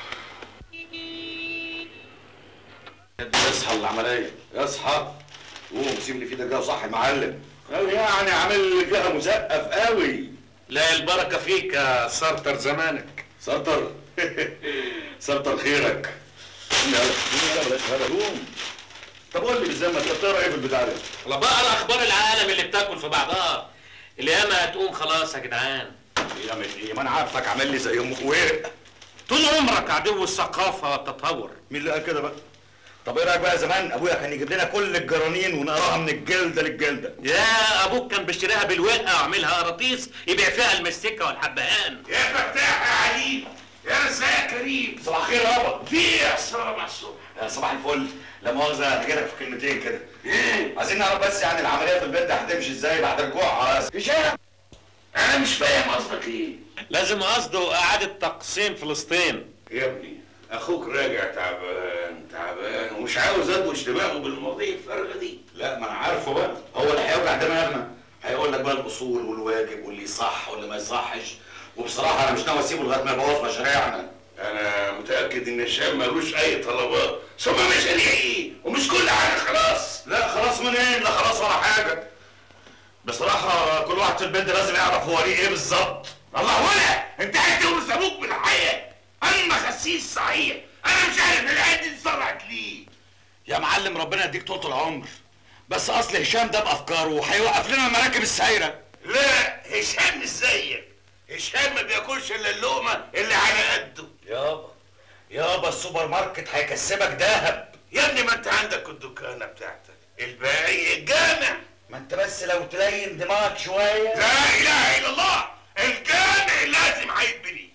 اصحى العمليه اصحى قوم سيب لي في ده صح يا معلم قال يعني عامل لي فيها مسقف قوي لا البركة فيك يا سرطر زمانك سرطر سرطر خيرك يلا يلا بلاش هذا قوم طب قول لي بالذمه انت بتقرا ايه في البتاع ده؟ لا بقرا اخبار العالم اللي بتاكل في بعضها الياما هتقوم خلاص يا جدعان يعمل ايه؟ ما انا عارفك عامل لي زي ام كوير طول عمرك عدو الثقافة والتطور مين اللي قال كده بقى؟ طب ايه رايك بقى زمان ابويا كان يجيب لنا كل الجرانين ونقراها من الجلده للجلده يا ابوك كان بيشتريها بالوقه ويعملها قراطيس يبيع فيها المستكه والحبهان يا فتاح يا عليم يا رزاق يا كريم صباح الخير يابا في ايه يا السلام على الصبح يا صباح الفل لا مؤاخذه انا جايلك في كلمتين كده عايزين نعرف بس يعني العمليه في البيت ده هتمشي ازاي بعد رجوع هشام انا مش فاهم قصدك ايه لازم قصده اعاده تقسيم فلسطين يا ابني اخوك راجع تعبان تعبان ومش عاوز ادوش دماغه بالمواضيع الفارغه دي لا ما انا عارفه بقى هو اللي هيوجع دماغنا هيقول لك بقى الاصول والواجب واللي يصح واللي ما يصحش وبصراحه انا مش ناوي اسيبه لغايه ما يبوظ مشاريعنا انا متاكد ان هشام ملوش اي طلبات ثم مشاريع ايه ومش كل حاجه خلاص لا خلاص منين لا خلاص ولا حاجه بصراحه كل واحد في البيت ده لازم يعرف هو ليه ايه بالظبط الله ولا انت عايز تورث ابوك بالحياه انا خسيس صحيح انا مش عارف العيال دي اتزرعت ليه يا معلم ربنا يديك طول العمر بس اصل هشام ده بافكاره هيوقف لنا المراكب السايره لا هشام مش زيك هشام ما بياكلش الا اللقمه اللي على قده يابا يابا السوبر ماركت هيكسبك دهب يا ابني ما انت عندك الدكانه بتاعتك الباقي الجامع ما انت بس لو تلين دماغك شويه لا اله الا الله الجامع لازم هيتبني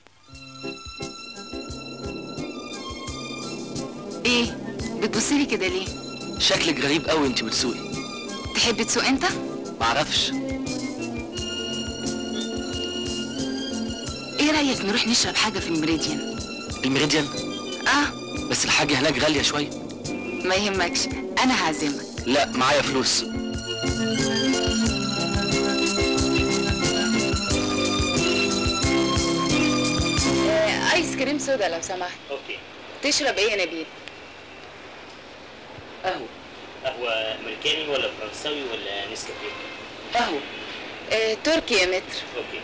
ايه بتبصلي كده ليه شكلك غريب قوي انت بتسوقي تحب تسوق انت معرفش ايه رايك نروح نشرب حاجه في المريديان الميريديان اه بس الحاجه هناك غاليه شويه ما يهمكش انا هعزمك لا معايا فلوس آه، ايس كريم سودا لو سمحت اوكي تشرب ايه يا نبيل قهوة قهوة أمريكاني ولا فرنساوي ولا نسكافيه؟ قهوه آه، تركي يا متر اوكي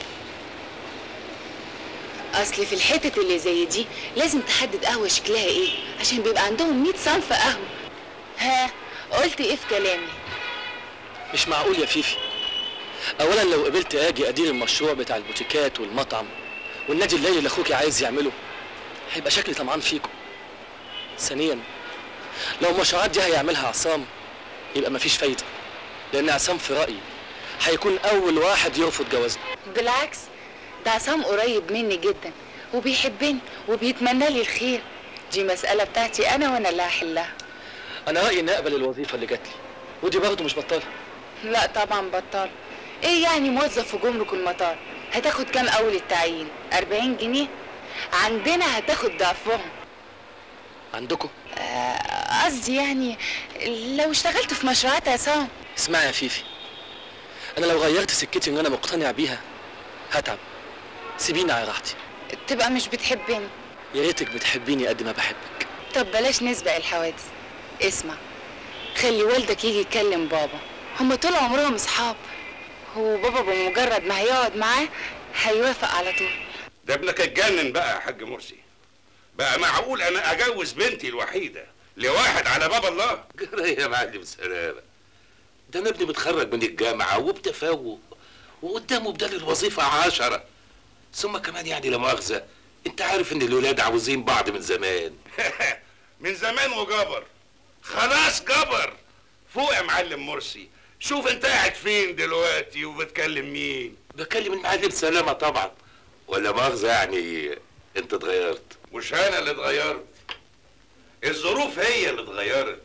اصل في الحتت اللي زي دي لازم تحدد قهوه شكلها ايه عشان بيبقى عندهم 100 صنف قهوه ها قلت ايه في كلامي مش معقول يا فيفي اولا لو قبلت اجي ادير المشروع بتاع البوتيكات والمطعم والنادي الليلي اللي اخوك عايز يعمله هيبقى شكلي طمعان فيكم ثانيا لو المشروعات دي هيعملها عصام يبقى مفيش فايده لان عصام في رايي هيكون اول واحد يرفض جوازنا بالعكس ده عصام قريب مني جدا وبيحبني وبيتمنى لي الخير دي مسألة بتاعتي أنا وأنا اللي هحلها انا رايي اني اقبل الوظيفه اللي جات لي ودي برضه مش بطاله لا طبعا بطال إيه يعني موظف في جمرك المطار هتاخد كام أول التعيين 40 جنيه عندنا هتاخد ضعفهم عندكم آه، قصدي يعني لو اشتغلت في مشروعات عصام اسمعي يا فيفي انا لو غيرت سكتي ان انا مقتنع بيها هتعب سيبيني على راحتي تبقى مش بتحبني يا ريتك بتحبيني قد ما بحبك طب بلاش نسبق الحوادث اسمع خلي والدك يجي يكلم بابا هما طول عمرهم اصحاب هو بابا بمجرد ما هيقعد معاه هيوافق على طول ده ابنك اتجنن بقى يا حاج مرسي بقى معقول انا اجوز بنتي الوحيده لواحد على باب الله جرى يا معلم سلامة ده انا ابني متخرج من الجامعة وبتفوق وقدامه بدل الوظيفة عشرة ثم كمان يعني لا مؤاخذة انت عارف ان الولاد عاوزين بعض من زمان من زمان وجبر خلاص جبر فوق يا معلم مرسي شوف انت قاعد فين دلوقتي وبتكلم مين بكلم المعلم سلامة طبعا ولا مؤاخذة يعني انت اتغيرت مش انا اللي اتغيرت الظروف هي اللي اتغيرت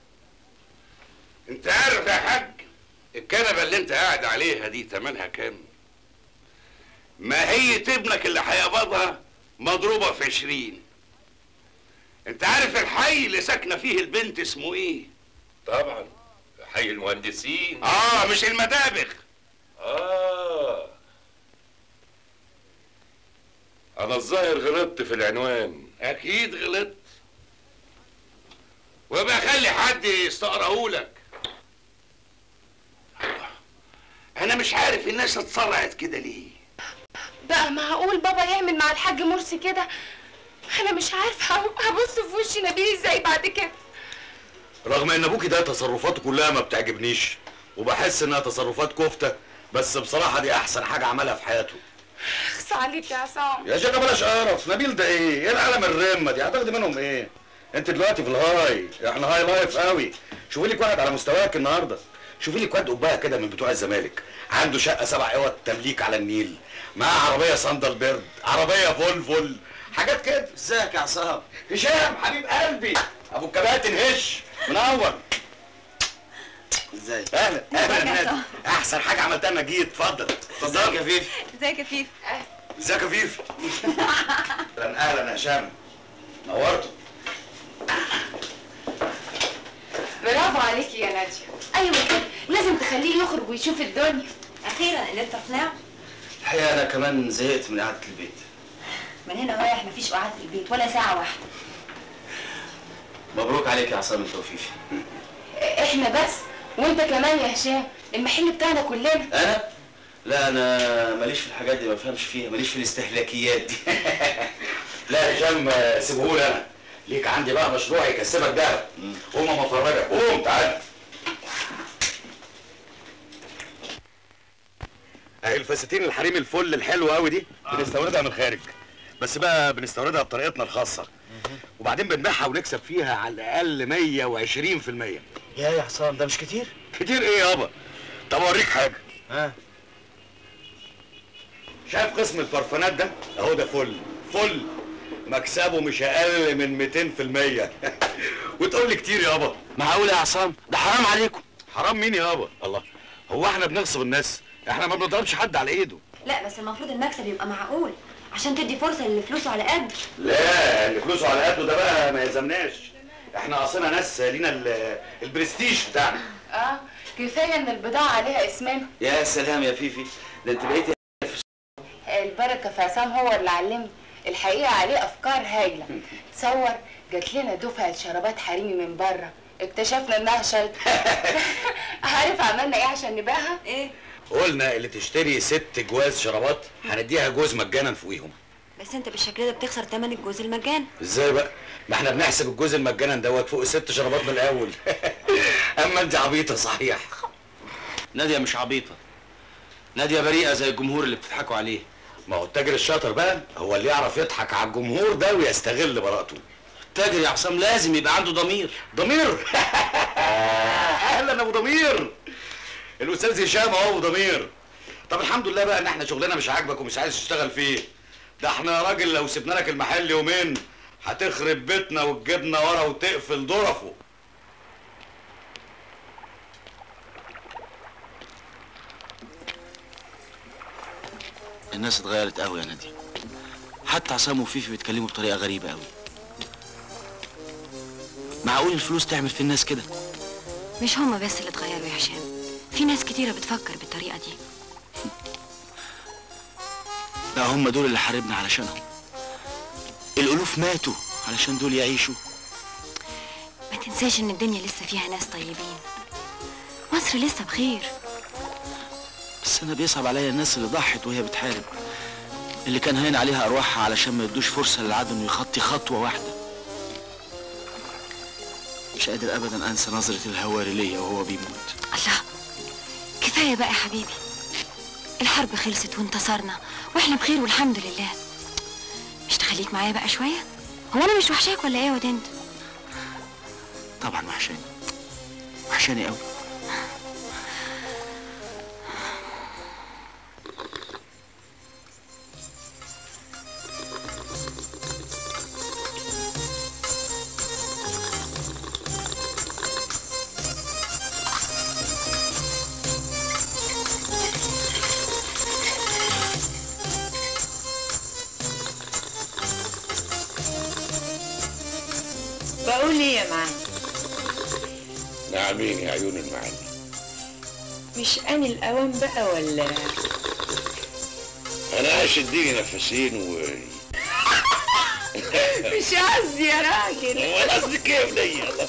انت عارف يا حاج الكنبه اللي انت قاعد عليها دي تمنها كام ماهية ابنك اللي هيقبضها مضروبة في عشرين انت عارف الحي اللي ساكنة فيه البنت اسمه ايه طبعا حي المهندسين اه مش المدابغ اه انا الظاهر غلطت في العنوان اكيد غلطت ويبقى خلي حد يستقرهولك انا مش عارف الناس اتسرعت كده ليه بقى معقول بابا يعمل مع الحاج مرسي كده انا مش عارفه هبص في وش نبيل ازاي بعد كده رغم ان ابوكي ده تصرفاته كلها ما بتعجبنيش وبحس انها تصرفات كفته بس بصراحه دي احسن حاجه عملها في حياته اخس عليك يا عصام يا شيخه بلاش قرف نبيل ده ايه ايه العالم الرمه دي هتاخدي منهم ايه انت دلوقتي في الهاي احنا هاي لايف قوي شوفي لك واحد على مستواك النهارده شوفي لك واد قبها كده من بتوع الزمالك عنده شقه سبع اوض تمليك على النيل معاه عربيه صندل بيرد عربيه فولفول حاجات كده ازيك يا عصام هشام حبيب قلبي ابو الكباتن هش منور ازيك اهلا اهلا ازيك يا نادي. عصام؟ احسن حاجه عملتها انك جيت اتفضل اتفضل يا فيفي ازيك يا فيف ازيك يا فيفي اهلا اهلا يا هشام نورته برافو عليكي يا ناديه ايوه كده لازم تخليه يخرج ويشوف الدنيا اخيرا قدرت اقنعه الحقيقه انا كمان زهقت من قعده البيت من هنا رايح مفيش قعد في البيت ولا ساعه واحده مبروك عليك يا عصام انت وفيفي احنا بس وانت كمان يا هشام المحل بتاعنا كلنا انا لا انا ماليش في الحاجات دي ما بفهمش فيها ماليش في الاستهلاكيات دي لا يا هشام آه، سيبهولي انا ليك عندي بقى مشروع يكسبك دهب قوم اما افرجك قوم تعال اهي الفساتين الحريم الفل الحلوه قوي دي بنستوردها من الخارج بس بقى بنستوردها بطريقتنا الخاصه وبعدين بنبيعها ونكسب فيها على الاقل 120% يا يا حسام ده مش كتير كتير ايه يابا طب اوريك حاجه ها شايف قسم البرفانات ده اهو ده فل فل مكسبه مش اقل من 200% وتقول لي كتير يابا معقول يا عصام ده حرام عليكم حرام مين يابا الله هو احنا بنغصب الناس احنا ما بنضربش حد على ايده لا بس المفروض المكسب يبقى معقول عشان تدي فرصه للي فلوسه على قد لا اللي فلوسه على قده ده بقى ما يلزمناش احنا اصلنا ناس لينا ال- البرستيج بتاعنا اه كفايه ان البضاعه عليها اسمنا يا سلام يا فيفي ده انت بقيتي البركه في عصام هو اللي علمني الحقيقه عليه افكار هايله تصور جات لنا دفعه شرابات حريمي من بره اكتشفنا انها شلطه عارف عملنا ايه عشان نبيعها ايه قلنا اللي تشتري ست جواز شرابات هنديها جوز مجانا فوقيهم بس انت بالشكل ده بتخسر تمن الجوز المجاني ازاي بقى ما احنا بنحسب الجوز المجانا دوت فوق الست شرابات من الاول اما انت عبيطه صحيح ناديه مش عبيطه ناديه بريئه زي الجمهور اللي بتضحكوا عليه ما هو التاجر الشاطر بقى هو اللي يعرف يضحك على الجمهور ده ويستغل براءته التاجر يا عصام لازم يبقى عنده ضمير ضمير اهلا ابو ضمير الاستاذ هشام اهو ابو ضمير طب الحمد لله بقى ان احنا شغلنا مش عاجبك ومش عايز تشتغل فيه ده احنا يا راجل لو سيبنا لك المحل يومين هتخرب بيتنا وتجيبنا ورا وتقفل ظرفه الناس اتغيرت قوي يا ناديه حتى عصام وفيفي بيتكلموا بطريقه غريبه قوي معقول الفلوس تعمل في الناس كده مش هما بس اللي اتغيروا يا هشام في ناس كتيرة بتفكر بالطريقة دي لا هم دول اللي حاربنا علشانهم الالوف ماتوا علشان دول يعيشوا ما تنساش ان الدنيا لسه فيها ناس طيبين مصر لسه بخير بس انا بيصعب عليا الناس اللي ضحت وهي بتحارب اللي كان هين عليها ارواحها علشان ما يدوش فرصه للعدو انه يخطي خطوه واحده مش قادر ابدا انسى نظره الهواري ليا وهو بيموت الله كفاية بقى يا حبيبي الحرب خلصت وانتصرنا واحنا بخير والحمد لله مش تخليك معايا بقى شوية هو انا مش وحشاك ولا ايه يا واد انت طبعا وحشاني وحشاني قوي بقول ايه يا معلم نعمين يا عيون المعلم مش اني الاوان بقى ولا انا اديني نفسين و مش قصدي يا راجل امال قصدك ايه يا بنية الله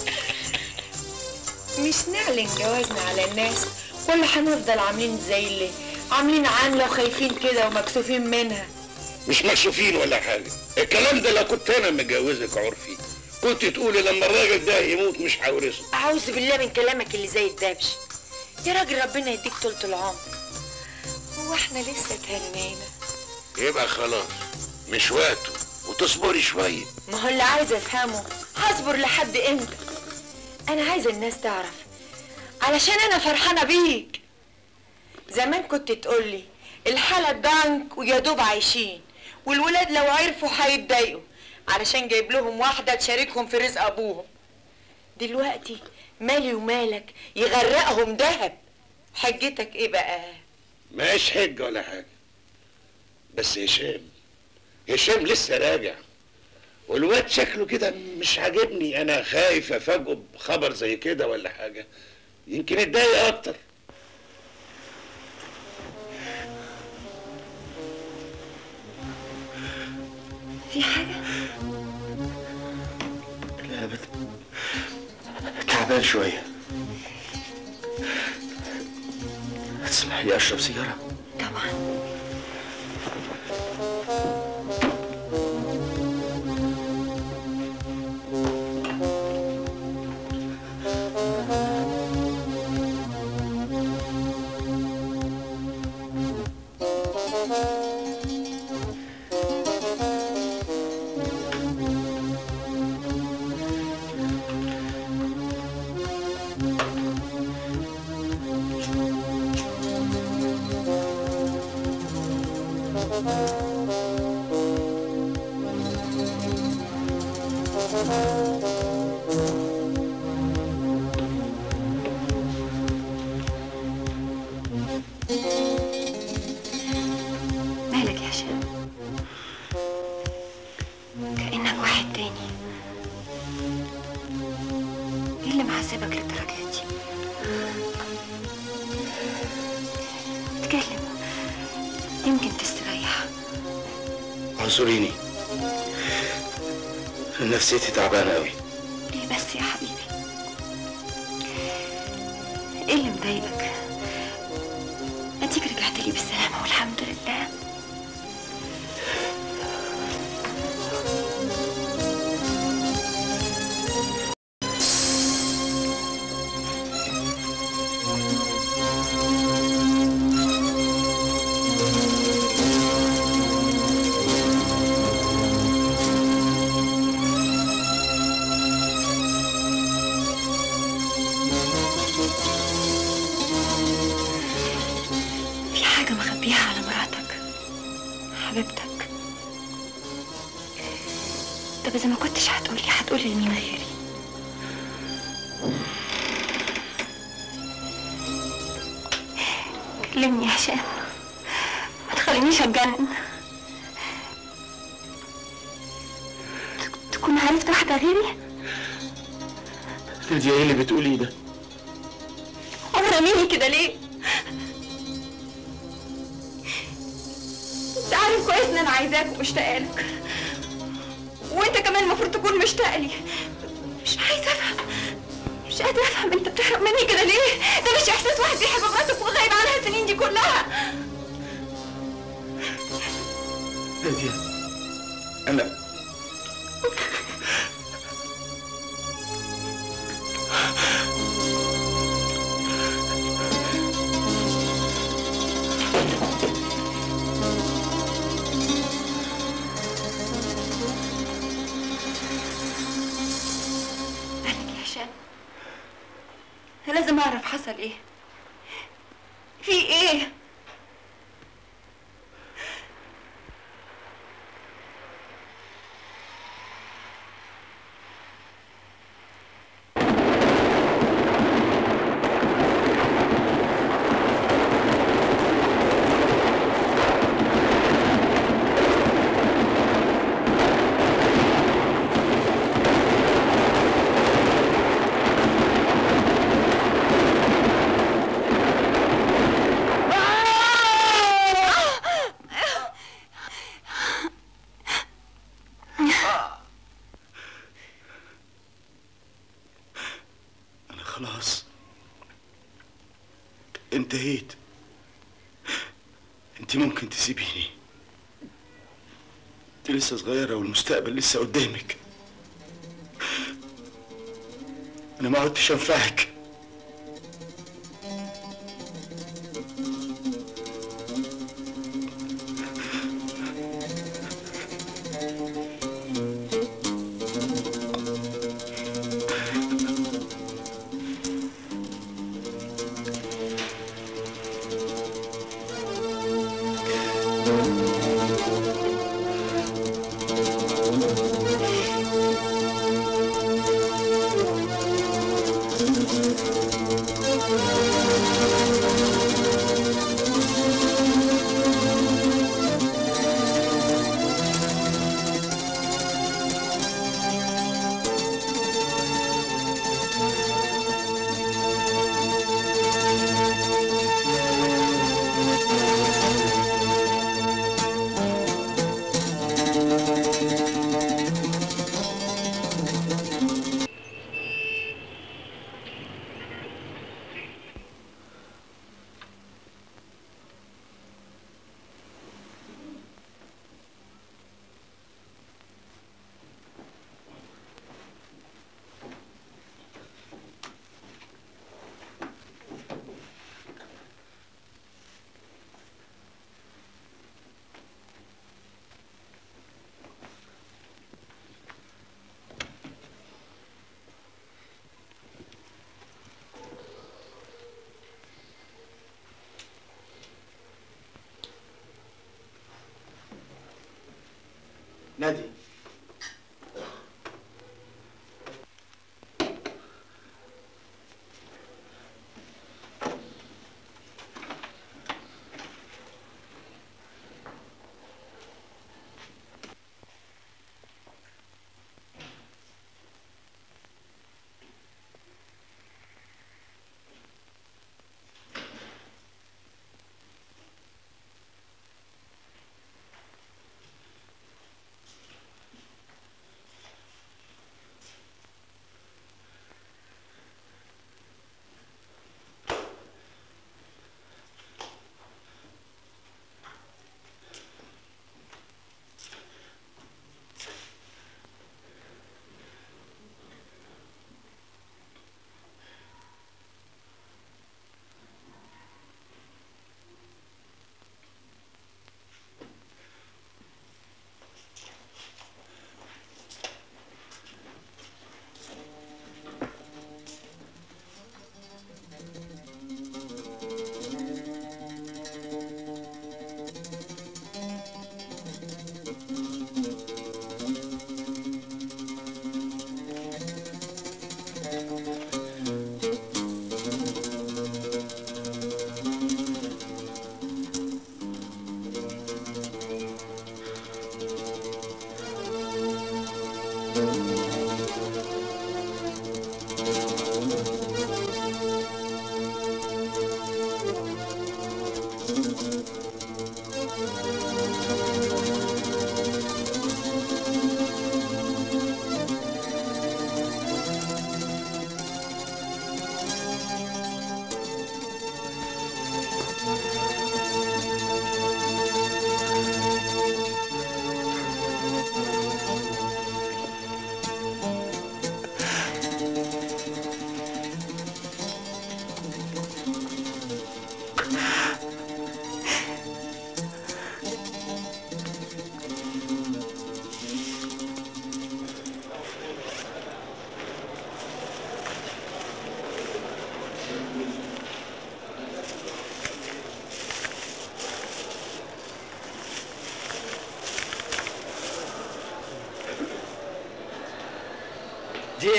مش نعلن جوازنا على الناس ولا هنفضل عاملين زي اللي عاملين عاملة وخايفين كده ومكسوفين منها مش مكسوفين ولا حاجة الكلام ده لو كنت انا متجوزك عرفي كنت تقولي لما الراجل ده يموت مش هورثه أعوذ بالله من كلامك اللي زي الدبش يا راجل ربنا يديك طولة العمر هو احنا لسه تهنينا يبقى خلاص مش وقته وتصبري شوية ما هو اللي عايزه افهمه هصبر لحد امتى انا عايزه الناس تعرف علشان انا فرحانه بيك زمان كنت تقولي الحاله ضنك ويا دوب عايشين والولاد لو عرفوا هيتضايقوا علشان جايب لهم واحده تشاركهم في رزق ابوهم دلوقتي مالي ومالك يغرقهم دهب حجتك ايه بقى ماش حجة ولا حاجة بس هشام هشام لسه راجع والواد شكله كده مش عاجبني انا خايف افاجئه بخبر زي كده ولا حاجة يمكن اتضايق اكتر في حاجة لا ابدا تعبان شويه تسمح لي اشرب سيجاره طبعا مالك يا هشام كأنك واحد تاني ايه اللي معذبك للدرجة دي اتكلم يمكن تستريح اعذريني نفسيتي تعبانه قوي ليه بس يا حبيبي ايه اللي مضايقك اديك رجعت لي بالسلامة والحمد لله في حاجة مخبيها على مراتك حبيبتك طب إذا ما كنتش هتقولي هتقولي لمين غيري كلمني يا هشام ما تخلينيش اتجنن تك- تكون عرفت واحدة غيري نادية ايه اللي بتقوليه ده عمري بتحرميني كده ليه انت عارف كويس ان انا عايزاك ومشتاقه لك وانت كمان المفروض تكون مشتاق لي مش عايزه افهم مش قادره افهم انت بتحرم مني كده ليه ده مش احساس واحد بيحب مراتك وغايب عنها السنين دي كلها نادية أنا مالك يا هشام أنا لازم اعرف حصل ايه في ايه أنا خلاص انتهيت انت ممكن تسيبيني انت لسه صغيرة والمستقبل لسه قدامك انا ما عدتش انفعك نادي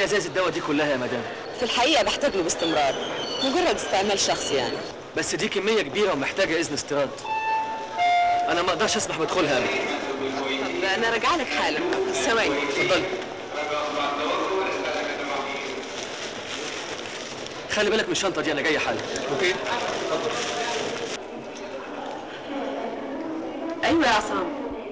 ازاز الدواء دي كلها يا مدام في الحقيقه بحتاج له باستمرار مجرد استعمال شخصي يعني بس دي كميه كبيره ومحتاجه اذن استيراد انا ما اقدرش اسمح بدخولها ابدا طب انا راجعه لك حالا ثواني اتفضلي خلي بالك من الشنطه دي انا جاي حالا اوكي ايوه يا عصام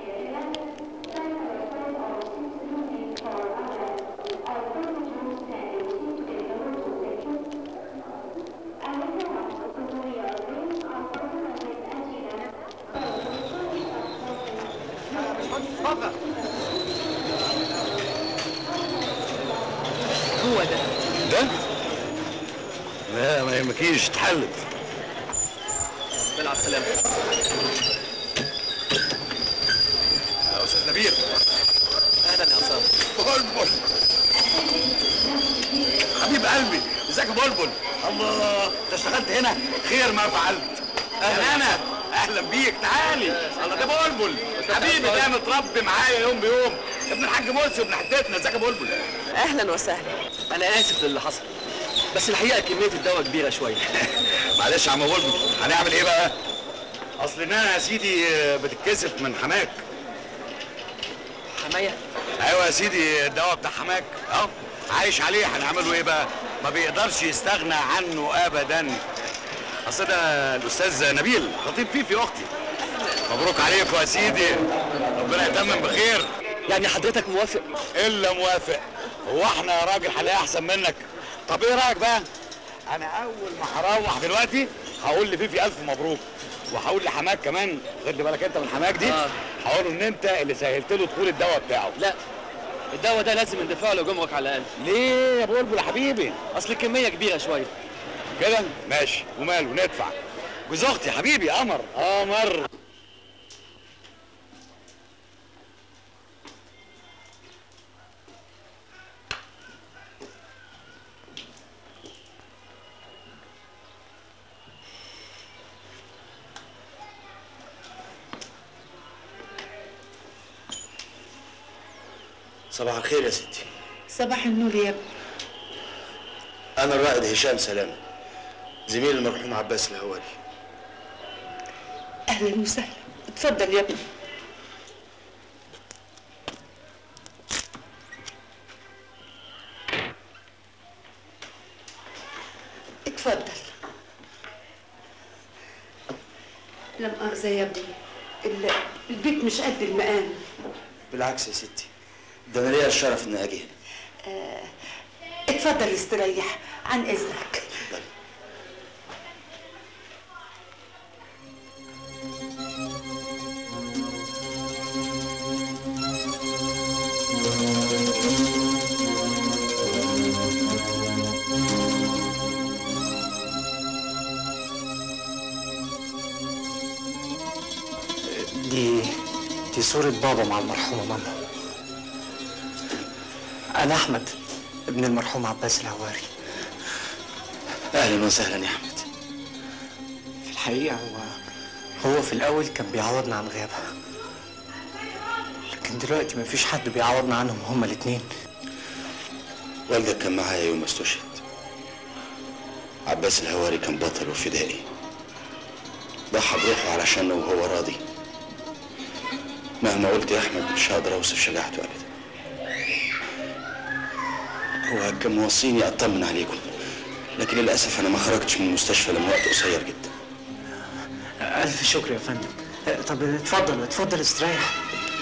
هو ده ده؟ لا ما يهمكيش اتحلت بالله على السلامه يا استاذ نبيل اهلا يا عصام بلبل حبيب قلبي ازيك يا بلبل الله انت اشتغلت هنا خير ما فعلت اهلا انا اهلا بيك تعالي الله ده بلبل حبيبي ده متربي معايا يوم بيوم ابن الحاج مرسي وابن حتتنا ازيك يا بلبل اهلا وسهلا انا اسف للي حصل بس الحقيقه كميه الدواء كبيره شويه معلش يا عم بلبل هنعمل ايه بقى اصل ان انا يا سيدي بتتكسف من حماك حمايه ايوه يا سيدي الدواء بتاع حماك اهو عايش عليه هنعمله ايه بقى ما بيقدرش يستغنى عنه ابدا اصل ده الاستاذ نبيل خطيب فيفي اختي مبروك عليكم يا سيدي ربنا يتمم بخير يعني حضرتك موافق الا موافق هو احنا يا راجل هنلاقي احسن منك طب ايه رايك بقى انا اول ما هروح دلوقتي هقول لفيفي الف مبروك وهقول لحماك كمان خد بالك انت من حماك دي آه. هقول له ان انت اللي سهلت له دخول الدواء بتاعه لا الدواء ده لازم ندفع له جمرك على الاقل ليه يا بلبل يا حبيبي اصل الكميه كبيره شويه كده ماشي وماله ندفع جوز اختي حبيبي قمر قمر صباح الخير يا ستي صباح النور يا ابني انا الرائد هشام سلامه زميل المرحوم عباس الهواري اهلا وسهلا اتفضل يا ابني اتفضل لا مؤاخذة يا ابني ال- البيت مش قد المقام بالعكس يا ستي ده انا ليا الشرف اني اجي هنا آه، اتفضل استريح عن اذنك دي دي صورة بابا مع المرحومة ماما أنا أحمد ابن المرحوم عباس الهواري اهلا وسهلا يا احمد في الحقيقة هو هو في الأول كان بيعوضنا عن غيابها لكن دلوقتي مفيش حد بيعوضنا عنهم هما الاتنين والدك كان معايا يوم ما استشهد عباس الهواري كان بطل وفدائي ضحى بروحه علشانه وهو راضي مهما قلت يا احمد مش هقدر اوصف شجاعته ابدا هو كان موصيني اطمن عليكم لكن للاسف انا ما خرجتش من المستشفى لما وقت قصير جدا ألف شكر يا فندم آه، طب اتفضل اتفضل استريح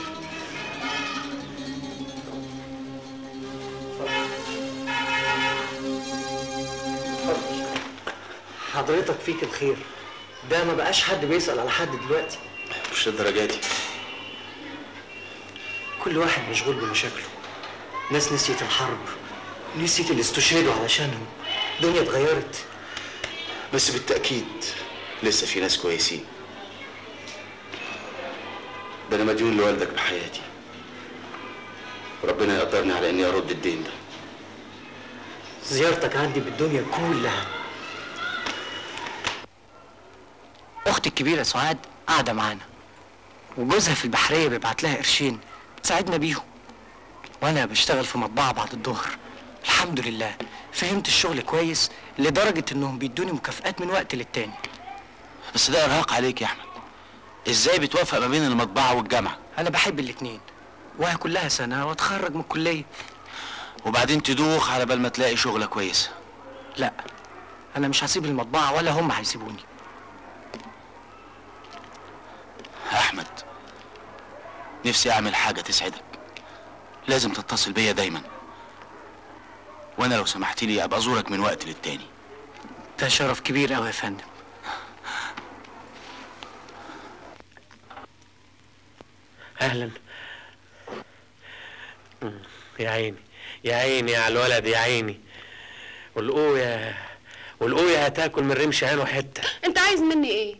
حضرتك فيك الخير ده ما بقاش حد بيسأل على حد دلوقتي مش للدرجه دي كل واحد مشغول بمشاكله ناس نسيت الحرب نسيت اللي استشهدوا علشانهم الدنيا اتغيرت بس بالتاكيد لسه في ناس كويسين ده انا مديون لوالدك بحياتي ربنا يقدرني على اني ارد الدين ده زيارتك عندي بالدنيا كلها اختي الكبيره سعاد قاعده معانا وجوزها في البحريه بيبعت لها قرشين تساعدنا بيهم وانا بشتغل في مطبعه بعد الظهر الحمد لله فهمت الشغل كويس لدرجة انهم بيدوني مكافآت من وقت للتاني بس ده ارهاق عليك يا احمد ازاي بتوافق ما بين المطبعه والجامعه انا بحب الاتنين وهي كلها سنة واتخرج من الكلية وبعدين تدوخ على بال ما تلاقي شغله كويسه لا انا مش هسيب المطبعة ولا هم هيسيبوني احمد نفسي اعمل حاجه تسعدك لازم تتصل بيا دايما وانا لو سمحت لي ابقى ازورك من وقت للتاني ده شرف كبير قوي يا فندم اهلا مم، يا عيني يا عيني على الولد يا عيني والقوية والقوية هتاكل من رمش عينه حتة انت عايز مني ايه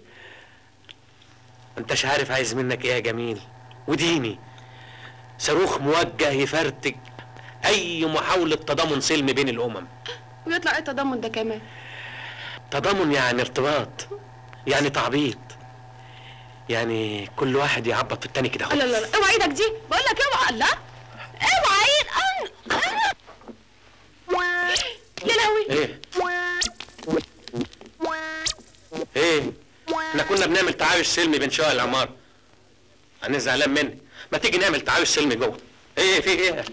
انتش عارف عايز منك ايه يا جميل وديني صاروخ موجه يفرتك اي محاولة تضامن سلمي بين الامم ويطلع ايه التضامن ده كمان تضامن يعني ارتباط يعني تعبيط يعني كل واحد يعبط في التاني كده لا لا لا اوعى ايدك دي بقول لك اوعى لا اوعى ايد يا لهوي ايه ايه احنا كنا بنعمل تعايش سلمي بين شقق العمار انا زعلان مني ما تيجي نعمل تعايش سلمي جوه ايه في ايه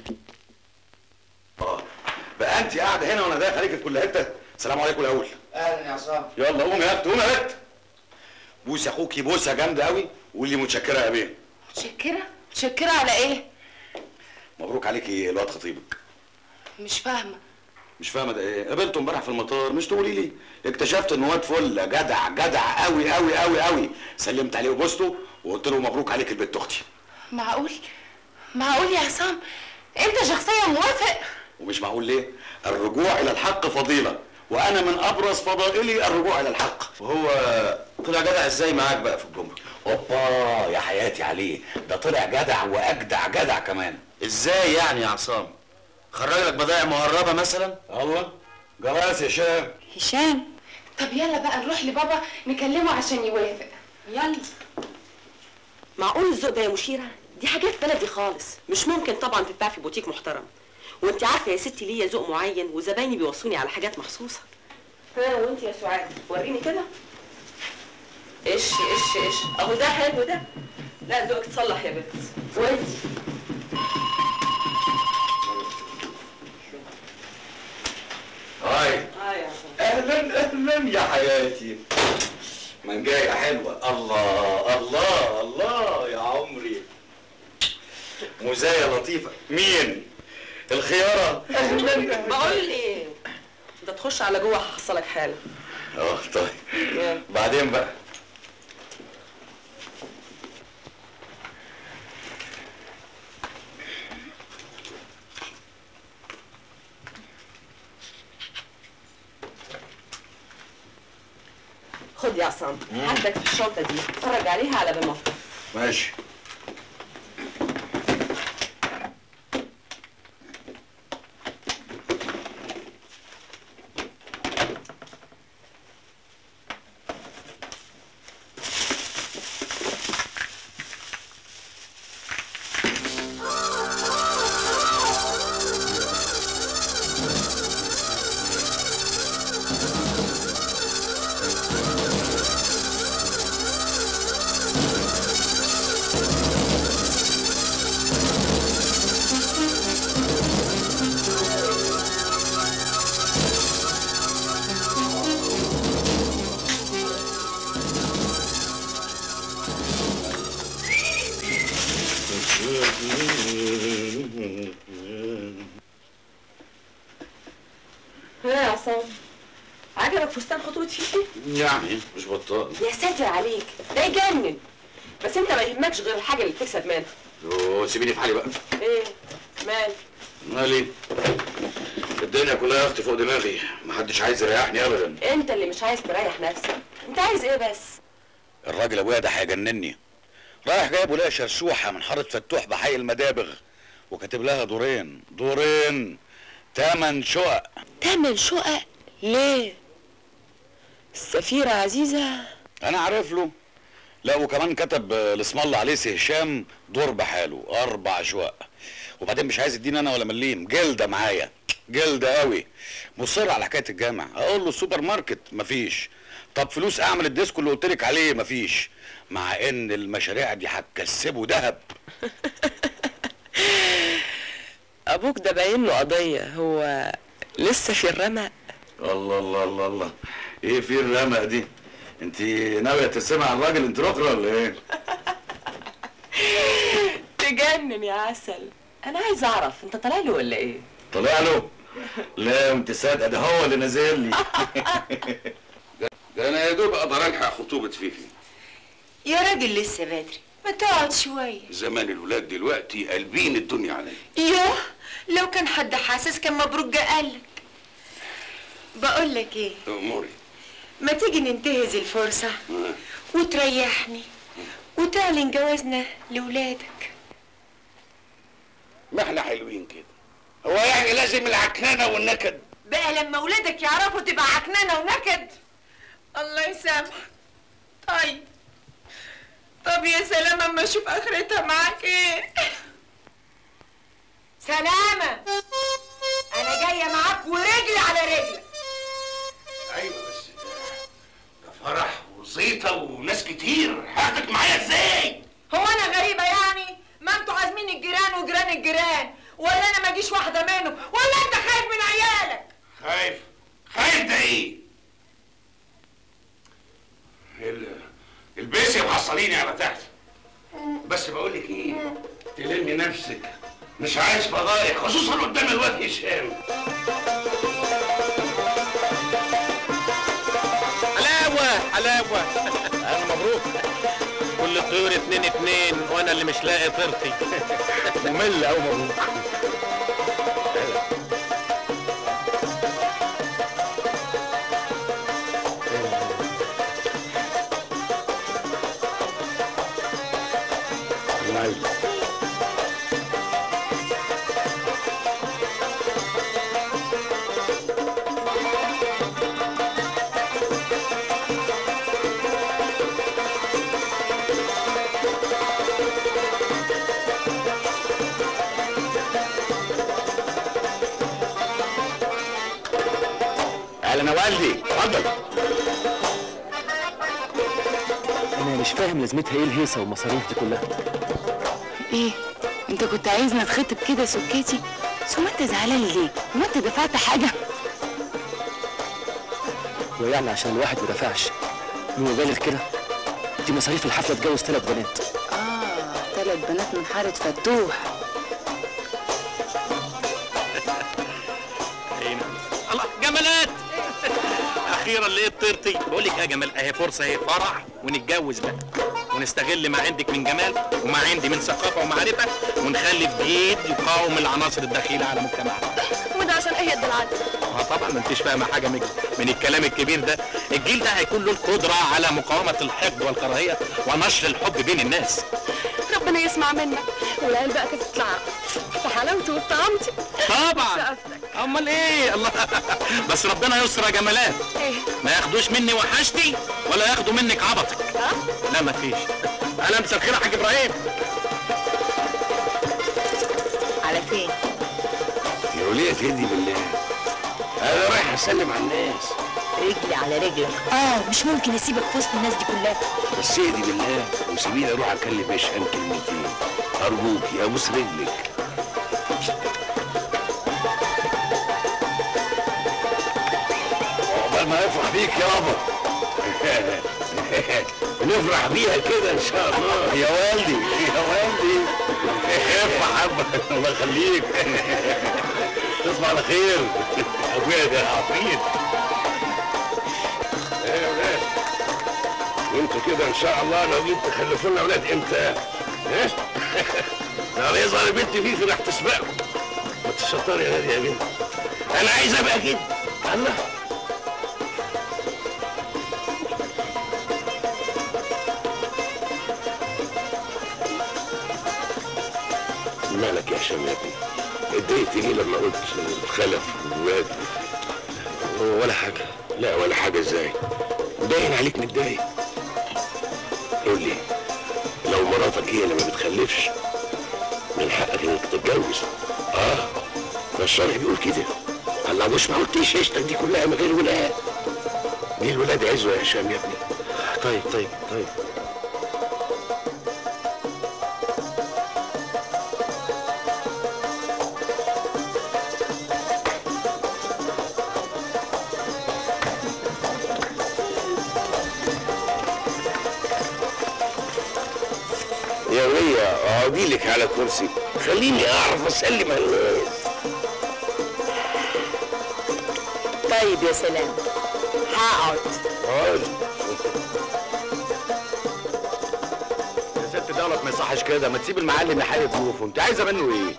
بقى انت قاعده هنا وانا داخل عليك في كل حته السلام عليكم الاول اهلا يا عصام يلا قوم يا بت قوم يا بت بوس اخوكي بوسه جامده قوي واللي متشكره يا بيه متشكرة متشكرة على ايه مبروك عليكي الواد خطيبك مش فاهمة مش فاهمه ده ايه قابلته امبارح في المطار مش تقولي لي اكتشفت ان واد فل جدع جدع قوي قوي قوي قوي سلمت عليه وبوسته وقلت له مبروك عليك البنت اختي معقول معقول يا عصام انت شخصيا موافق ومش معقول ليه الرجوع الى الحق فضيله وانا من ابرز فضائلي الرجوع الى الحق وهو طلع جدع ازاي معاك بقى في الجمله اوبا يا حياتي عليه ده طلع جدع واجدع جدع كمان ازاي يعني يا عصام خرج لك بضائع مهربه مثلا الله جواز هشام هشام طب يلا بقى نروح لبابا نكلمه عشان يوافق يلا معقول الذوق ده يا مشيرة دي حاجات بلدي خالص مش ممكن طبعا تتباع في بوتيك محترم وانت عارفه يا ستي ليا ذوق معين وزبايني بيوصوني على حاجات مخصوصه ها وانت يا سعاد وريني كده ايش ايش ايش اهو ده حلو ده لا ذوقك تصلح يا بنت وانت هاي اه يا اهلا اهلا يا حياتي منجاية حلوة الله الله الله يا عمري مزايا لطيفة مين؟ الخيارة اهلا بقول ايه ده تخش على جوه هحصلك حاله اه طيب بعدين بقى خد يا عصام عندك في الشنطه دي اتفرج عليها على بال ما افطر ماشي ها يا عصام عجبك فستان خطوة فيفي؟ يعني مش بطال يا ساتر عليك ده يجنن بس انت ما يهمكش غير الحاجه اللي بتكسب منها أوه، سيبيني في حالي بقى ايه مال مالي الدنيا كلها يا اختي فوق دماغي محدش عايز يريحني ابدا انت اللي مش عايز تريح نفسك انت عايز ايه بس الراجل ابويا ده هيجنني رايح جايب ولايه شرشوحه من حاره فتوح بحي المدابغ وكاتب لها دورين دورين تمن شقق تمن شقق ليه السفيرة عزيزة انا عارف له لا وكمان كتب آه، لاسم الله عليه سي هشام دور بحاله اربع شقق وبعدين مش عايز يديني انا ولا مليم جلده معايا جلده قوي مصر على حكايه الجامع اقول له السوبر ماركت مفيش طب فلوس اعمل الديسكو اللي قلت لك عليه مفيش مع ان المشاريع دي هتكسبه ذهب ابوك ده باين له قضيه هو لسه في الرمق الله الله الله الله ايه في الرمق دي انت ناويه ترسمي على الراجل انت الاخرى ولا ايه تجنن يا عسل انا عايز اعرف انت طالع له ولا ايه طلع له لا وانت صادقه ده هو اللي نازل لي ده انا يا دوب اقدر الحق خطوبه فيفي يا راجل لسه بدري ما تقعد شويه زمان الولاد دلوقتي قلبين الدنيا عليا يوه لو كان حد حاسس كان مبروك جه قالك بقول لك ايه اموري ما تيجي ننتهز الفرصه وتريحني وتعلن جوازنا لولادك ما احنا حلوين كده هو يعني لازم العكنانه والنكد بقى لما ولادك يعرفوا تبقى عكنانه ونكد الله يسامحك طيب طب يا سلامة اما اشوف اخرتها معاك ايه سلامة انا جاية معاك ورجلي على رجلك ايوه بس ده فرح وزيطه وناس كتير هاخدك معايا ازاي هو انا غريبة يعني ما انتوا عازمين الجيران وجيران الجيران ولا انا ما اجيش واحدة منهم ولا انت خايف من عيالك خايف خايف ده ايه ال- البسي وحصليني على تحت بس بقول لك ايه تلمي نفسك مش عايز فضايح خصوصا قدام الواد هشام حلاوة حلاوة أنا مبروك كل الطيور اتنين اتنين وأنا اللي مش لاقي طيرتي ممل أوي مبروك اهلا يا والدي اتفضل أنا مش فاهم لازمتها إيه الهيصة والمصاريف دي كلها ايه انت كنت عايزني اتخطب كده سكتي ثم انت زعلان ليه ما انت دفعت حاجه ويعني عشان الواحد ما دفعش ومبالغ كده دي مصاريف الحفلة اتجوز ثلاث بنات اه ثلاث بنات من حاره فتوح الله جمالات اخيرا لقيت طيرتي بقول لك يا جمال اهي فرصه اهي فرح ونتجوز بقى ونستغل ما عندك من جمال وما عندي من ثقافه ومعرفه ونخلف جيد يقاوم العناصر الدخيله على مجتمعنا وده عشان ايه الدلع اه طبعا ما انتش فاهمه حاجه من من الكلام الكبير ده الجيل ده هيكون له القدره على مقاومه الحقد والكراهيه ونشر الحب بين الناس ربنا يسمع منك والعيال بقى كانت تطلع في حلاوتي وبطعمتي طبعا امال ايه الله بس ربنا يستر يا جمالات ايه ما ياخدوش مني وحشتي ولا ياخدوا منك عبطك لا ما فيش اهلا مساء الخير يا حاج ابراهيم على فين يا وليه تهدي بالله انا رايح اسلم على الناس رجلي على رجلك اه مش ممكن اسيبك في وسط الناس دي كلها بس اهدي بالله وسيبيني اروح اكلم هشام كلمتين ارجوك يا ابوس رجلك عقبال ما نفرح بيك يابا نفرح بيها كده ان شاء الله يا والدي يا والدي افرح حبك الله يخليك تصبح على خير ابويا ده عفريت ايه يا ولاد وانتوا كده ان شاء الله ناويين تخلفوا لنا اولاد امتى؟ ايه؟ ده يظهر البنت فيفي راح تسبقكم ما تشطري يا نادي يا بنت انا عايز ابقى كده الله مالك يا هشام يا ابني؟ اتضايقت ليه لما قلت الخلف والواد؟ ولا حاجة لا ولا حاجة ازاي؟ باين عليك متضايق قول لي لو مراتك هي اللي ما بتخلفش من حقك انك تتجوز اه ما الشرع بيقول كده الله مش معقول تعيش عيشتك دي كلها من غير ولاد دي الولاد عزوه يا هشام يا ابني طيب طيب طيب يا ولية اقعدي لك على كرسي خليني اعرف اسلم على الناس طيب يا سلام هقعد اقعدي يا ست دولت ما يصحش كده ما تسيب المعلم يحل ظروفه انت عايزه منه ايه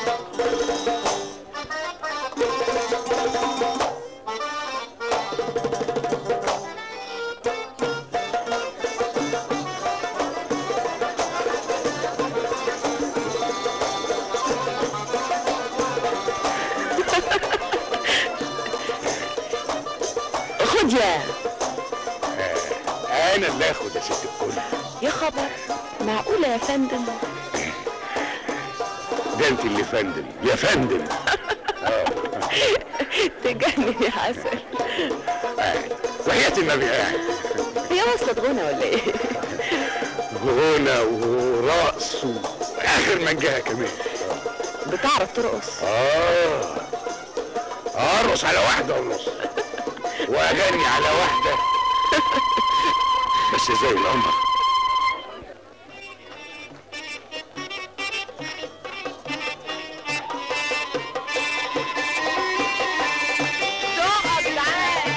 خد يا انا اللي اخد يا ست الكل يا خبر معقولة يا فندم ده انت اللي فندم يا فندم تجنن يا عسل وحياة النبي قاعد هي وصلت غنى ولا ايه غنى ورقص واخر منجاها كمان بتعرف ترقص اه ارقص على واحدة ونص واغني على واحدة بس زي القمر تقعد العاد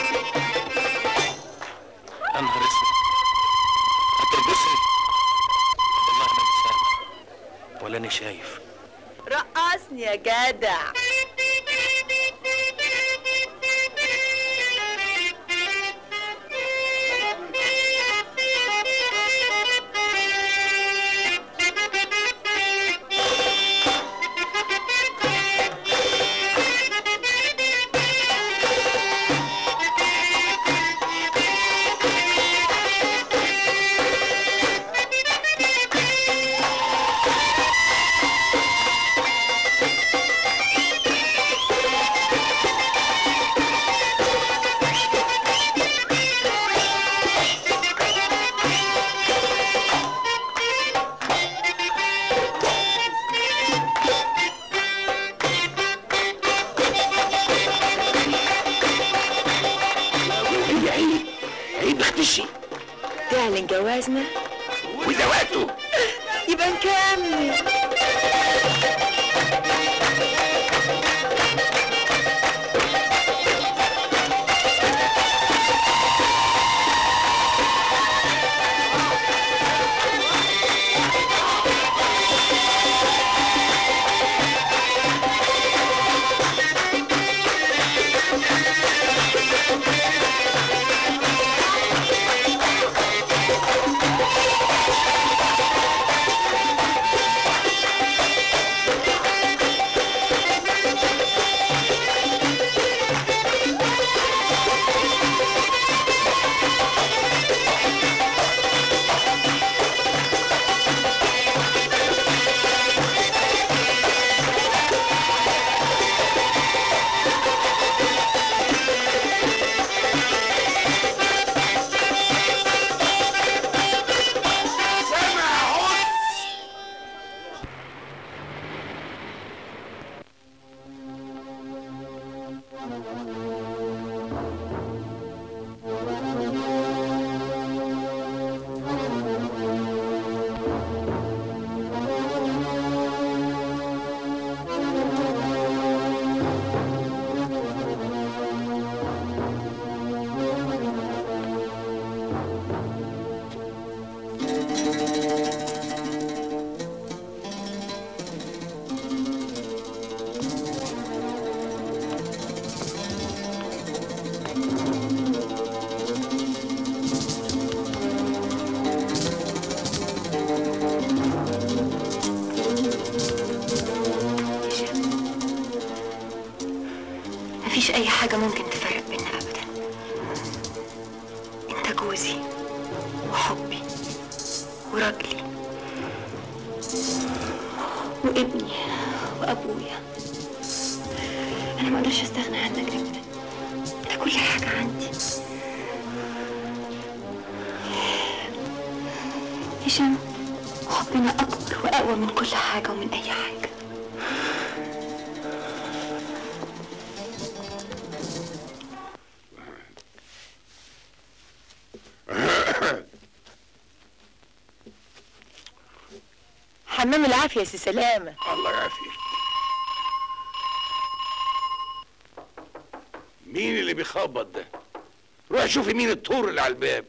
يا نهار اسود هترقصني والله انا مش سامع ولا انا شايف رقصني يا جدع هي عيب عيب اختشي تعلن جوازنا وده وقته يبقى نكمل مفيش أي حاجة ممكن تفرق بينا أبدا أنت جوزي وحبي وراجلي وابني وابويا انا ما اقدرش استغنى عنك ابدا انت كل حاجه عندي هشام حبنا اكبر واقوى من كل حاجه ومن اي حاجه حمام العافيه يا سي سلامه الله يعافيك مين اللي بيخبط ده روح شوفي مين الطور اللي على الباب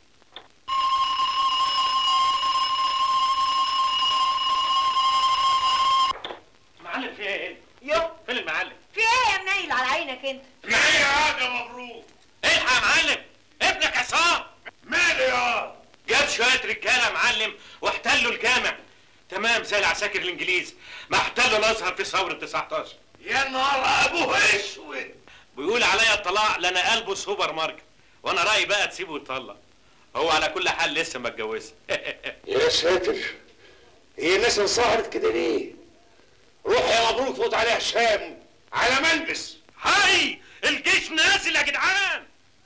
معلم في ايه؟ يو فين المعلم؟ في ايه يا منيل على عينك انت معايا حاجة مبروك الحق يا معلم ابنك عصام ماله يا جاب شوية رجالة يا معلم واحتلوا الجامع تمام زي العساكر الانجليز ما احتلوا الازهر في ثورة 19 يا نهار ابوه اسود بيقول عليا الطلاق لان قلبه سوبر ماركت وانا رايي بقى تسيبه يطلق هو على كل حال لسه ما اتجوزش يا ساتر هي الناس انصهرت كده ليه روح يا مبروك فوت عليه هشام على ملبس هاي الجيش نازل يا جدعان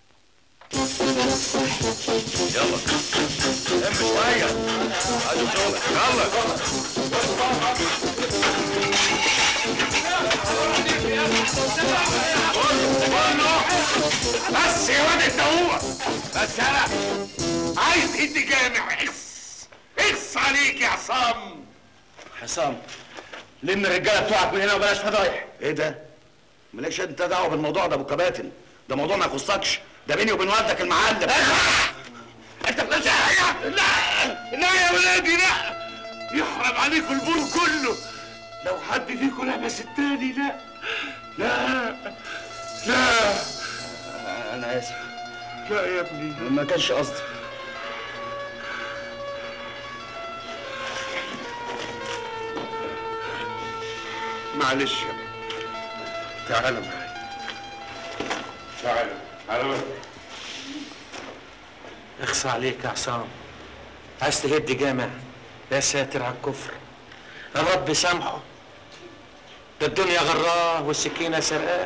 يلا لم شوية عايزوا شغل بس يا واد انت هو بس انا عايز ايدي جامع اخس اخس عليك يا عصام حسام لم الرجاله بتوعك من هنا وبلاش فضايح ايه ده؟ مالكش انت دعوه بالموضوع ده ابو كباتن ده موضوع ما يخصكش ده بيني وبين والدك المعلم انت بتنسى حاجه لا لا يا ولادي لا يحرم عليكم البور كله لو حد فيكم لبس التاني لا لا لا انا اسف لا يا ابني ما كانش قصدي معلش يا ابني تعال معايا تعال تعال اخصى عليك يا عصام عايز تهد جامع يا ساتر على الكفر الرب سامحه ده الدنيا غراه والسكينه سرقاه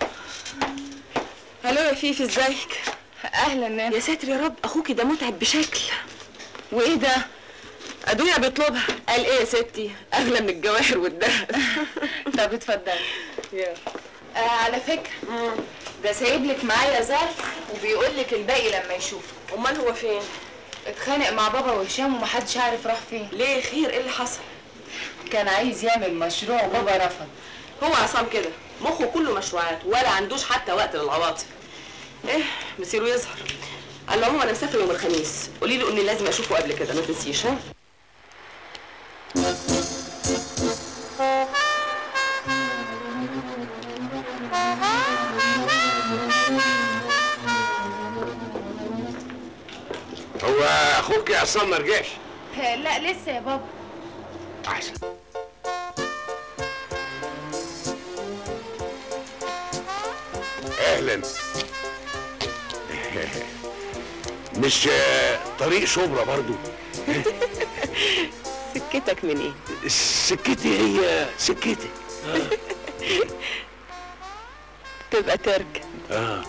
الو يا فيفي ازيك اهلا يا ساتر يا رب اخوكي ده متعب بشكل وايه ده ادويه بيطلبها قال ايه يا ستي اغلى من الجواهر والذهب طب اتفضلي آه على فكرة ده سايب لك معايا ظرف وبيقول لك الباقي لما يشوفك امال هو فين اتخانق مع بابا وهشام ومحدش عارف راح فين ليه خير ايه اللي حصل كان عايز يعمل مشروع وبابا رفض هو عصام كده مخه كله مشروعات ولا عندوش حتى وقت للعواطف ايه مسيره يظهر على العموم انا مسافر يوم الخميس قولي له اني لازم اشوفه قبل كده ما تنسيش ها هو اخوك يا عصام ما رجعش لا لسه يا بابا احسن اهلا مش آه، طريق شبرا برضو سكتك من ايه سكتي هي سكتي تبقى ترك اه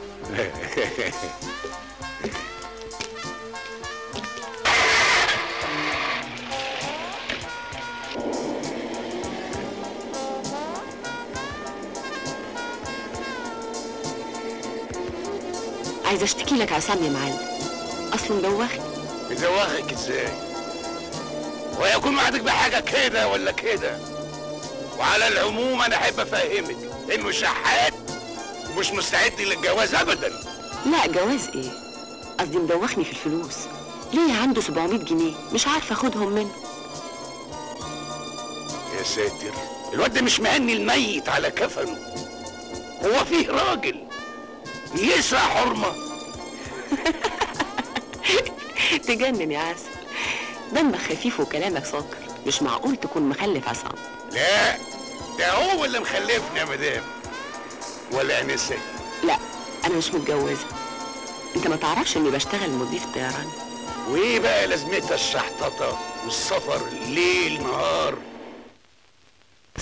عايزه اشتكي لك عصام يا معلم اصله مدوخني مدوخك ازاي ويكون وعدك بحاجه كده ولا كده وعلى العموم انا احب افهمك انه شحات ومش مستعد للجواز ابدا لا جواز ايه قصدي مدوخني في الفلوس ليه عنده 700 جنيه مش عارفه اخدهم منه يا ساتر الواد ده مش مهني الميت على كفنه هو فيه راجل يسرق حرمه تجنن يا عسل دمك خفيف وكلامك سكر مش معقول تكون مخلف عصام لا ده هو اللي مخلفني يا مدام ولا انسه لا انا مش متجوزه انت ما تعرفش اني بشتغل مضيف طيران وايه بقى لازمتها الشحططه والسفر ليل نهار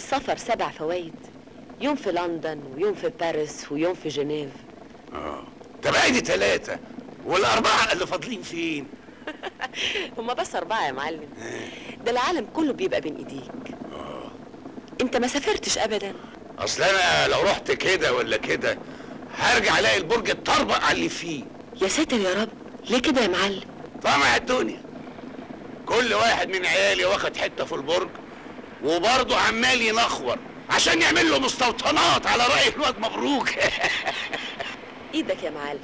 السفر سبع فوايد يوم في لندن ويوم في باريس ويوم في جنيف اه ده بقى دي ثلاثة والأربعة اللي فاضلين فين؟ هما بس أربعة يا معلم ده العالم كله بيبقى بين إيديك أنت ما سافرتش أبدا أصل أنا لو رحت كده ولا كده هرجع ألاقي البرج اتطربق على اللي فيه يا ساتر يا رب ليه كده يا معلم طمع الدنيا كل واحد من عيالي واخد حتة في البرج وبرضه عمال ينخور عشان يعمل له مستوطنات على رأي الواد مبروك إيدك يا معلم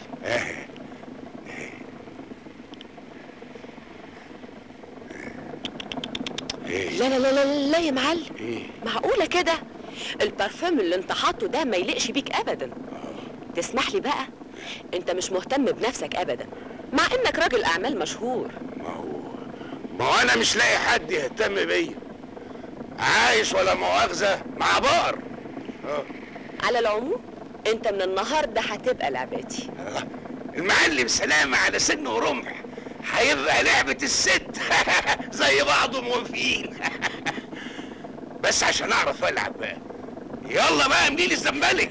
لا لا لا لا لا يا معلم معقولة كده البارفيوم اللي انت حاطه ده ما يليقش بيك ابدا تسمح لي بقى انت مش مهتم بنفسك ابدا مع انك راجل اعمال مشهور ما هو أنا مش لاقي حد يهتم بيا عايش ولا مؤاخذة مع بقر على العموم انت من النهارده هتبقى لعبتي المعلم سلامة على سن ورمح هيبقى لعبة الست زي بعض موافقين بس عشان اعرف العب بقى يلا بقى مجيل الزمالك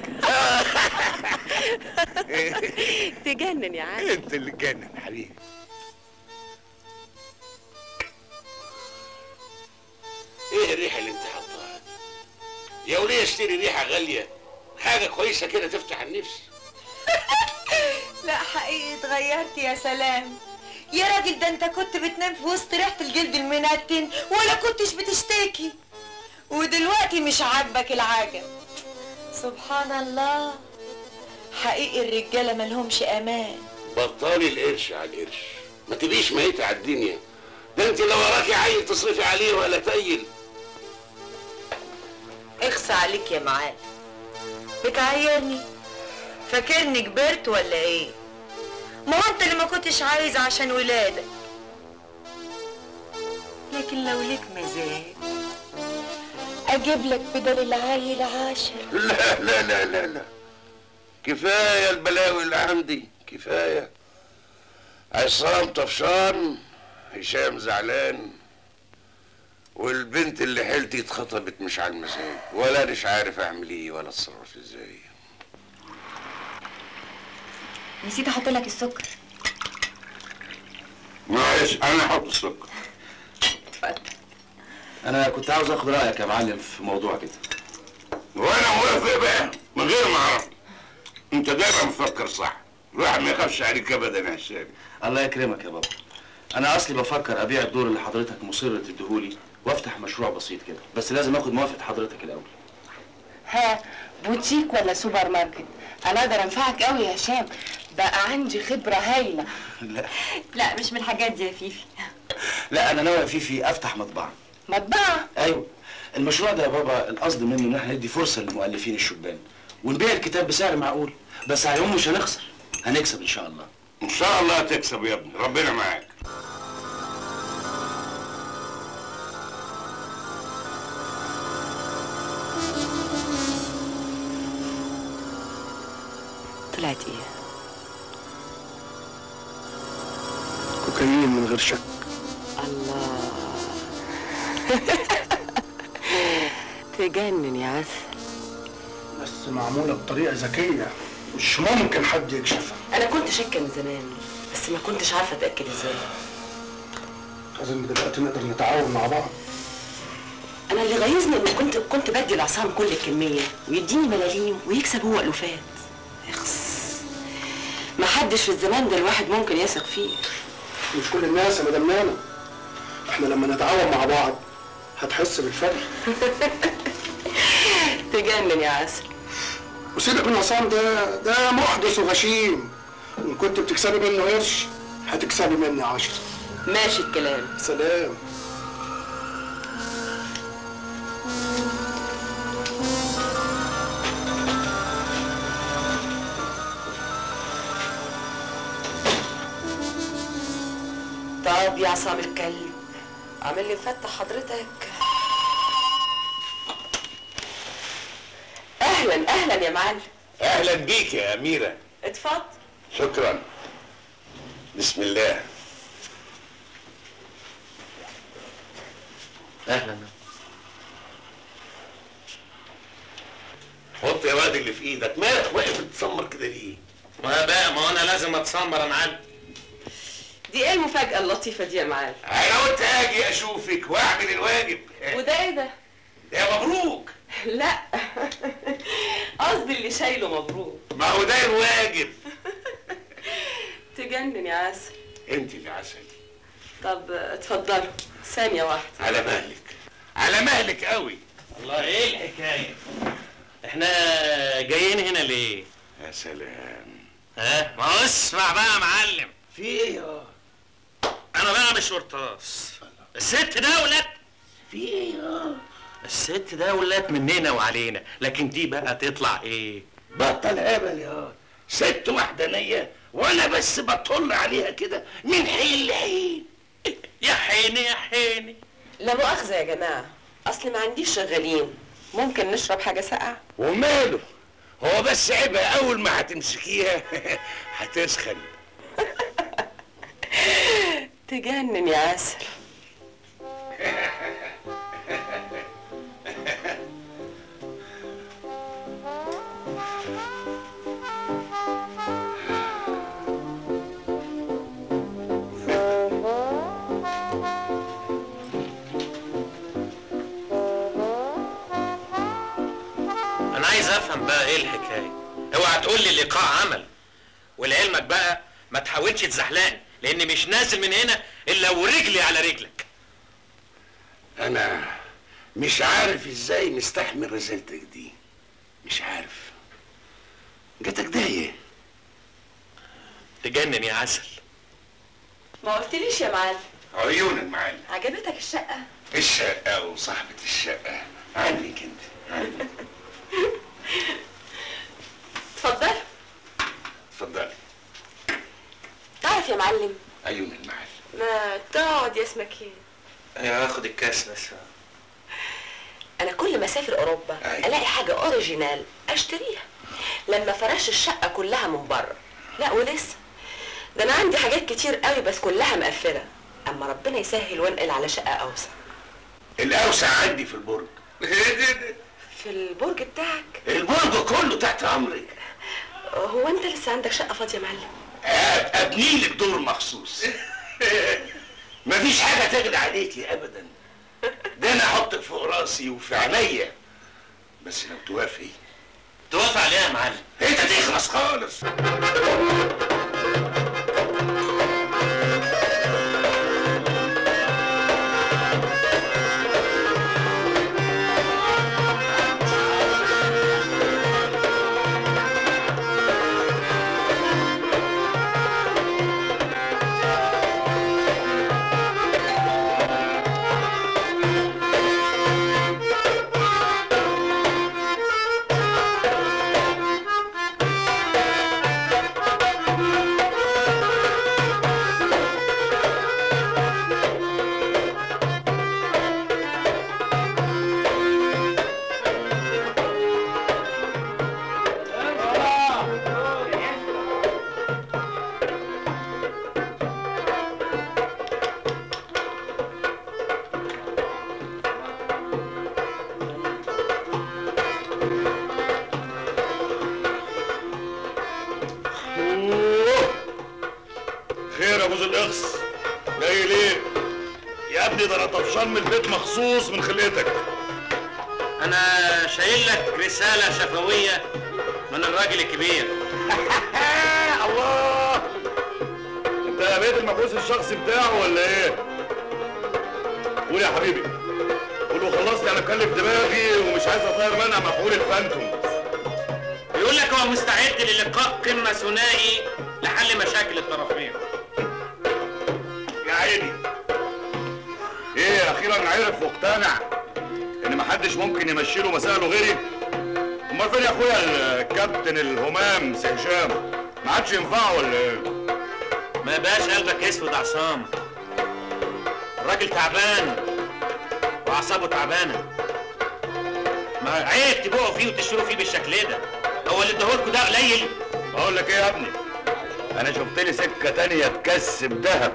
تجنن يا عم انت اللي تجنن حبيبي ايه الريحه اللي انت حطاها دي؟ يا وليه اشتري ريحه غاليه حاجه كويسه كده تفتح النفس لا حقيقي اتغيرت يا سلام يا راجل ده انت كنت بتنام في وسط ريحة الجلد المنتن ولا كنتش بتشتكي ودلوقتي مش عاجبك العجب سبحان الله حقيقي الرجالة ملهمش امان بطلي القرش على القرش ما تبقيش ميتة على الدنيا ده انت لو وراكي عيل تصرفي عليه ولا تايل اخصى عليك يا معلم بتعيرني فاكرني كبرت ولا ايه ما هو انت اللي ما كنتش عايز عشان ولادك لكن لو ليك مزاج اجيب لك بدل العيل عاشر لا لا لا لا لا كفاية البلاوي اللي عندي كفاية عصام طفشان هشام زعلان والبنت اللي حيلتي اتخطبت مش على المزاج ولا مش عارف اعمل ايه ولا اتصرف ازاي نسيت احط لك السكر معلش انا احط السكر انا كنت عاوز اخد رايك يا معلم في موضوع كده وانا موافق بقى من غير ما اعرف انت دايما مفكر صح الواحد ما يخافش عليك ابدا يا هشام الله يكرمك يا بابا انا اصلي بفكر ابيع الدور اللي حضرتك مصر تديهولي وافتح مشروع بسيط كده بس لازم اخد موافقه حضرتك الاول ها بوتيك ولا سوبر ماركت انا اقدر انفعك قوي يا هشام بقى عندي خبره هايله لا لا مش من الحاجات دي يا فيفي لا انا ناوي يا فيفي افتح مطبعه مطبعه ايوه المشروع ده يا بابا القصد منه ان احنا ندي فرصه للمؤلفين الشبان ونبيع الكتاب بسعر معقول بس على العموم مش هنخسر هنكسب ان شاء الله ان شاء الله هتكسب يا ابني ربنا معاك طلعت ايه كوكايين من غير شك الله تجنن يا عسل بس معمولة بطريقة ذكية مش ممكن حد يكشفها انا كنت شاكه من زمان بس ما كنتش عارفه اتاكد ازاي لازم دلوقتي نقدر نتعاون مع بعض انا اللي غيظني ان كنت كنت بدي لعصام كل الكميه ويديني ملاليم ويكسب هو الوفات اخس ما حدش في الزمان ده الواحد ممكن يثق فيه مش كل الناس يا مدام نانا احنا لما نتعاون مع بعض هتحس بالفرق تجنن يا عسل وسيبك من عصام ده ده محدث وغشيم ان كنت بتكسبي منه قرش هتكسبي مني عشرة ماشي الكلام سلام طب يا عصام الكلب عامل لي مفتح حضرتك اهلا اهلا يا معلم اهلا بيك يا اميره اتفضل شكرا بسم الله اهلا حط يا واد اللي في ايدك مالك واقف تتسمر كده ليه ما بقى ما انا لازم اتسمر يا معلم دي ايه المفاجأة اللطيفة دي يا معلم انا قلت اجي اشوفك واعمل الواجب وده ايه ده؟ يا مبروك لا قصدي اللي شايله مبروك ما هو ده الواجب تجنن يا عسل انت اللي عسل طب اتفضلوا ثانية واحدة على مهلك على مهلك قوي الله ايه الحكايه احنا جايين هنا ليه يا سلام ها ما هو اسمع بقى يا معلم في ايه يا انا بقى مش قرطاس الست دولت في ايه يا الست دولت مننا وعلينا لكن دي بقى تطلع ايه بطل هبل يا ست وحدانية وانا بس بطل عليها كده من حين لحين يا حيني يا حيني لا مؤاخذة يا جماعة أصل ما عنديش شغالين ممكن نشرب حاجة ساقعة وماله هو بس عيبها اول ما هتمسكيها هتسخن تجنن يا عسل انا عايز افهم بقى ايه الحكايه اوعى تقول لي اللقاء عمل ولعلمك بقى ما تحاولش تزحلقني لاني مش نازل من هنا الا ورجلي على رجلك انا مش عارف ازاي مستحمل رسالتك دي مش عارف جاتك ضايق تجنن يا عسل ما قلتليش يا معلم عيون المعلم عجبتك الشقة؟ الشقة وصاحبة الشقة عنك انت عنك اتفضل اتفضلي تعرف يا معلم عيون المعلم ما تقعد يا اسمك ايه ايوه هاخد الكاس بس انا كل ما اسافر اوروبا الاقي حاجه اوريجينال اشتريها لما فرش الشقه كلها من بره لا ولسه ده انا عندي حاجات كتير قوي بس كلها مقفله اما ربنا يسهل وانقل على شقه اوسع الاوسع عندي في البرج في البرج بتاعك البرج كله تحت امرك هو انت لسه عندك شقه فاضيه يا معلم ابني لك دور مخصوص مفيش حاجه تغلى عليكي ابدا ده انا احطك فوق راسي وفي عينيا بس لو توافقي توافق عليها يا معلم انت تخلص خالص خير يا ابو ذو الاخس جاي ليه يا ابني ده انا طفشان من البيت مخصوص من خلقتك انا شايل لك رساله شفويه من الراجل الكبير الله انت بقيت المبعوث الشخصي بتاعه ولا ايه قول يا حبيبي قول له خلصني انا مكلف دماغي ومش عايز اطير منها مفعول الفانتوم بيقول لك هو مستعد للقاء قمه ثنائي لحل مشاكل الطرفين يا عيني ايه اخيرا عرف واقتنع ان محدش ممكن يمشي له مسائله غيري امال فين يا اخويا الكابتن الهمام سي هشام ما عادش ينفعه ولا ايه ما بقاش قلبك اسود عصام الراجل تعبان واعصابه تعبانه ما عيب تبقوا فيه وتشتروا فيه بالشكل ده هو اللي اداهولكوا ده قليل بقول لك ايه يا ابني انا شفت لي سكه تانية تكسب دهب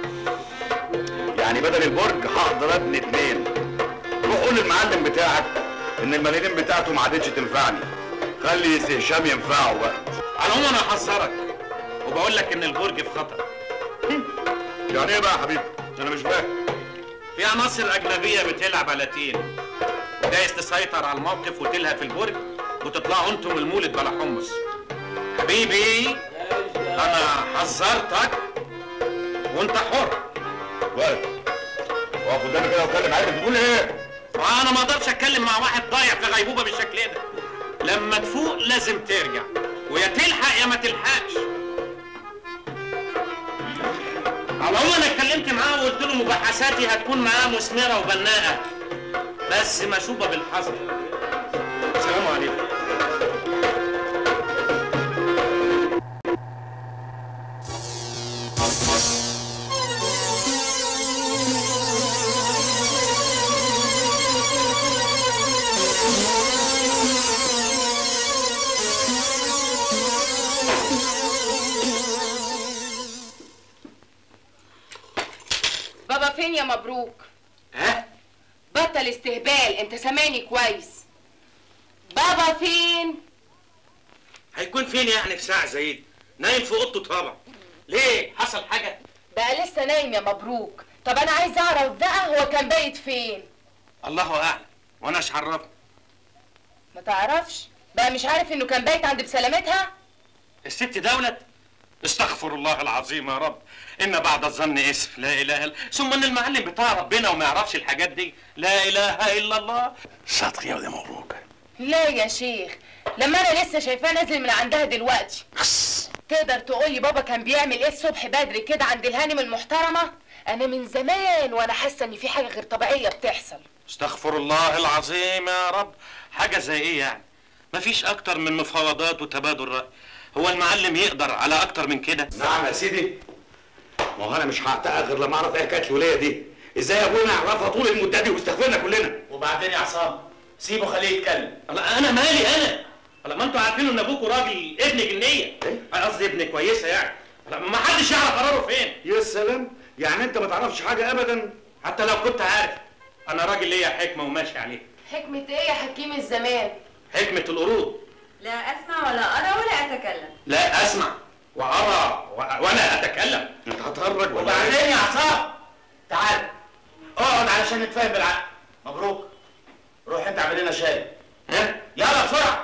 يعني بدل البرج هقدر ابني اتنين روح قول للمعلم بتاعك ان الملايين بتاعته ما عادتش تنفعني خلي سي هشام ينفعه بقى على العموم انا هحذرك وبقول لك ان البرج في خطر يعني ايه بقى يا حبيبي انا مش فاهم في عناصر اجنبيه بتلعب على تين جايز تسيطر على الموقف وتلهى في البرج وتطلعوا انتم المولد بلا حمص حبيبي انا حذرتك وانت حر وقف اقف قدامي كده واتكلم عادي بتقول ايه وانا ما اقدرش اتكلم مع واحد ضايع في غيبوبه بالشكل ده لما تفوق لازم ترجع ويا تلحق يا ما تلحقش على العموم انا اتكلمت معاه وقلت له مباحثاتي هتكون معاه مثمره وبناءه بس مشوبه بالحذر السلام عليكم بابا فين يا مبروك ها بطل استهبال انت سامعني كويس بابا فين هيكون فين يعني في ساعه زي دي نايم في اوضته طبعا ليه حصل حاجه بقى لسه نايم يا مبروك طب انا عايز اعرف بقى هو كان بايت فين الله اعلم وانا ايش عرفني ما تعرفش بقى مش عارف انه كان بايت عند بسلامتها الست دولت استغفر الله العظيم يا رب ان بعد الظن اسف لا اله الا ثم ان المعلم بتاع ربنا وما يعرفش الحاجات دي لا اله الا الله صدق يا ولد مبروك لا يا شيخ لما انا لسه شايفاه نازل من عندها دلوقتي تقدر تقولي بابا كان بيعمل ايه الصبح بدري كده عند الهانم المحترمه انا من زمان وانا حاسه ان في حاجه غير طبيعيه بتحصل استغفر الله العظيم يا رب حاجه زي ايه يعني مفيش اكتر من مفاوضات وتبادل راي هو المعلم يقدر على اكتر من كده نعم يا سيدي ما هو انا مش هعتقد غير لما اعرف ايه حكايه الوليه دي ازاي ابونا يعرفها طول المده دي ويستغفرنا كلنا وبعدين يا عصام سيبه خليه يتكلم لا انا مالي انا لا ما انتوا عارفين ان ابوكوا راجل ابن جنيه قصدي ابن كويسه يعني لا ما حدش يعرف قراره فين يا سلام يعني انت ما تعرفش حاجه ابدا حتى لو كنت عارف انا راجل ليا حكمه وماشي عليها حكمه ايه يا حكيم الزمان حكمه القرود لا اسمع ولا ارى ولا اتكلم لا اسمع وارى و... وانا اتكلم انت هتهرج ولا وبعدين يا عصام تعال اقعد علشان نتفاهم بالعقل مبروك روح انت اعمل لنا شاي ها يلا بسرعه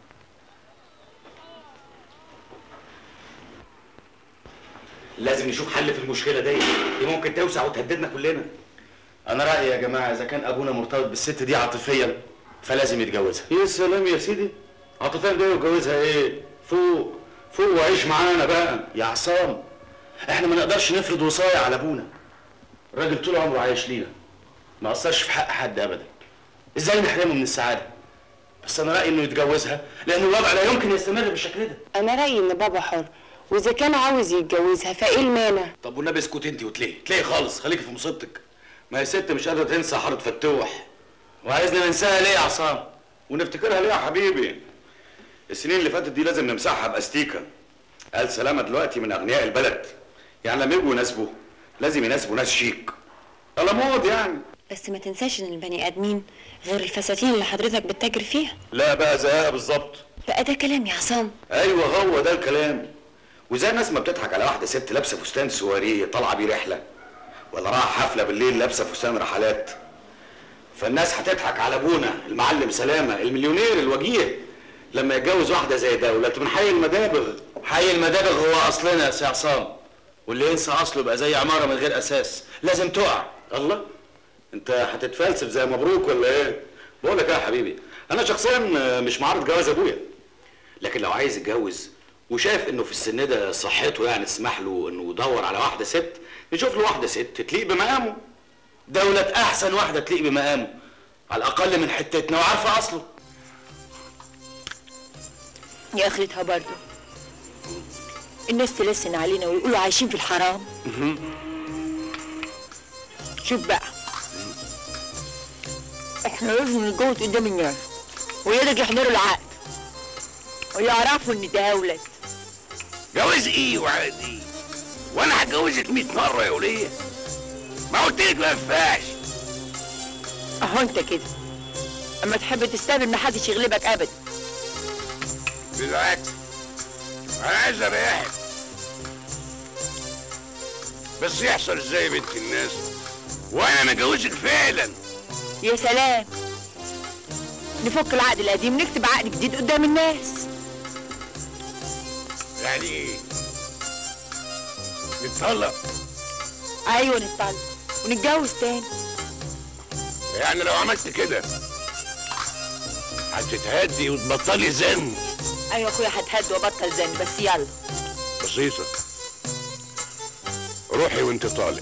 لازم نشوف حل في المشكله دي دي ممكن توسع وتهددنا كلنا انا رايي يا جماعه اذا كان ابونا مرتبط بالست دي عاطفيا فلازم يتجوزها يا سلام يا سيدي عاطفيا دي وجوزها ايه فوق فوق وعيش معانا بقى يا عصام احنا ما نقدرش نفرض وصايا على ابونا الراجل طول عمره عايش لينا ما قصرش في حق حد ابدا ازاي نحرمه من السعاده بس انا رايي انه يتجوزها لان الوضع لا يمكن يستمر بالشكل ده انا رايي ان بابا حر واذا كان عاوز يتجوزها فايه المانع طب والنبي اسكت انت وتليه تليه خالص خليكي في مصيبتك ما هي ست مش قادره تنسى حاره فتوح وعايزنا ننساها ليه يا عصام ونفتكرها ليه يا حبيبي السنين اللي فاتت دي لازم نمسحها باستيكه قال سلامه دلوقتي من اغنياء البلد يعني لما يجوا يناسبوا لازم يناسبوا ناس شيك على موض يعني بس ما تنساش ان البني ادمين غير الفساتين اللي حضرتك بتتاجر فيها لا بقى زيها بالظبط بقى ده كلام يا عصام ايوه هو ده الكلام وزي الناس ما بتضحك على واحده ست لابسه فستان سواريه طالعه بيه رحله ولا رايحه حفله بالليل لابسه فستان رحلات فالناس هتضحك على ابونا المعلم سلامه المليونير الوجيه لما يتجوز واحده زي دولة من حي المدابغ حي المدابغ هو اصلنا يا سي عصام واللي ينسى اصله يبقى زي عماره من غير اساس لازم تقع الله انت هتتفلسف زي مبروك ولا ايه بقول لك ايه يا حبيبي انا شخصيا مش معارض جواز ابويا لكن لو عايز يتجوز وشايف انه في السن ده صحته يعني تسمح له انه يدور على واحده ست نشوف له واحده ست تليق بمقامه دولة احسن واحده تليق بمقامه على الاقل من حتتنا وعارفه اصله يا اخرتها برضو الناس تلسن علينا ويقولوا عايشين في الحرام شوف بقى احنا لازم نتجوز قدام الناس ويرجع يحضروا العقد ويعرفوا ان ده اولاد جواز ايه وعادي وانا هتجوزك 100 مره يا وليه ما قلت لك ما ينفعش اهو انت كده اما تحب تستقبل محدش يغلبك ابدا بالعكس انا عايز اريحك بس يحصل ازاي يا بنت الناس وانا مجوزك فعلا يا سلام نفك العقد القديم نكتب عقد جديد قدام الناس يعني ايه نتطلق ايوه نتطلق ونتجوز تاني يعني لو عملت كده هتتهدي وتبطلي زن ايوه يا اخويا هتهد وبطل زن بس يلا بسيطة روحي وانت طالق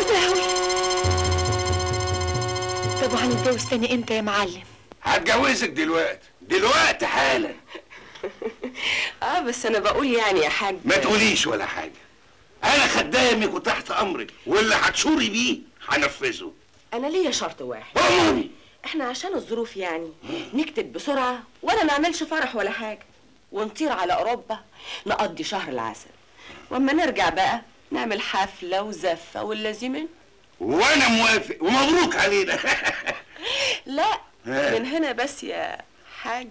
طب وهنتجوز تاني امتى يا معلم هتجوزك دلوقتي دلوقتي حالا اه بس انا بقول يعني يا حاج ما تقوليش ولا حاجة انا خدامك وتحت امرك واللي هتشوري بيه هنفذه انا ليا شرط واحد أموري. احنا عشان الظروف يعني نكتب بسرعه ولا نعملش فرح ولا حاجه ونطير على اوروبا نقضي شهر العسل واما نرجع بقى نعمل حفله وزفه واللازمين وانا موافق ومبروك علينا لا ها. من هنا بس يا حاج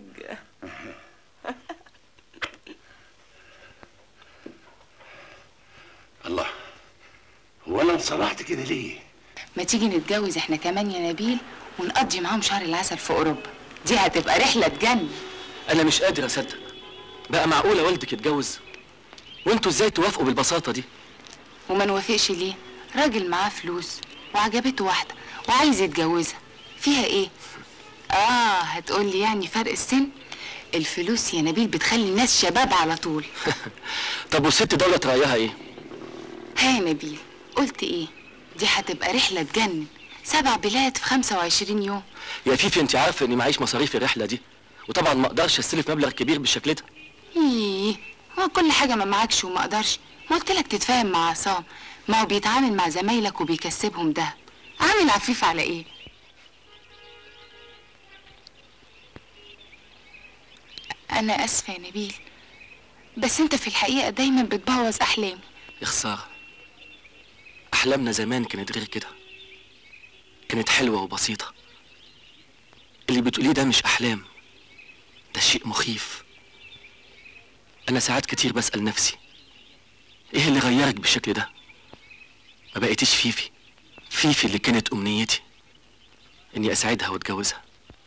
الله هو انا انصلحت كده ليه ما تيجي نتجوز احنا كمان يا نبيل ونقضي معاهم شهر العسل في اوروبا دي هتبقى رحله تجنن انا مش قادر اصدق بقى معقوله والدك يتجوز وانتوا ازاي توافقوا بالبساطه دي وما نوافقش ليه راجل معاه فلوس وعجبته واحده وعايز يتجوزها فيها ايه اه هتقولي يعني فرق السن الفلوس يا نبيل بتخلي الناس شباب على طول طب والست دولة رايها ايه ها يا نبيل قلت ايه دي هتبقى رحله تجنن سبع بلاد في 25 يوم يا فيفي انت عارفه اني معيش مصاريف الرحله دي وطبعا ما اقدرش استلف مبلغ كبير بالشكل ده ايه هو كل حاجة ما معكش وما اقدرش ما قلت لك تتفاهم مع عصام ما هو بيتعامل مع زمايلك وبيكسبهم ده عامل عفيف على ايه انا اسفة يا نبيل بس انت في الحقيقة دايما بتبوظ احلامي يا خساره احلامنا زمان كانت غير كده كانت حلوه وبسيطه اللي بتقوليه ده مش احلام ده شيء مخيف انا ساعات كتير بسال نفسي ايه اللي غيرك بالشكل ده ما بقيتيش فيفي فيفي اللي كانت امنيتي اني اساعدها واتجوزها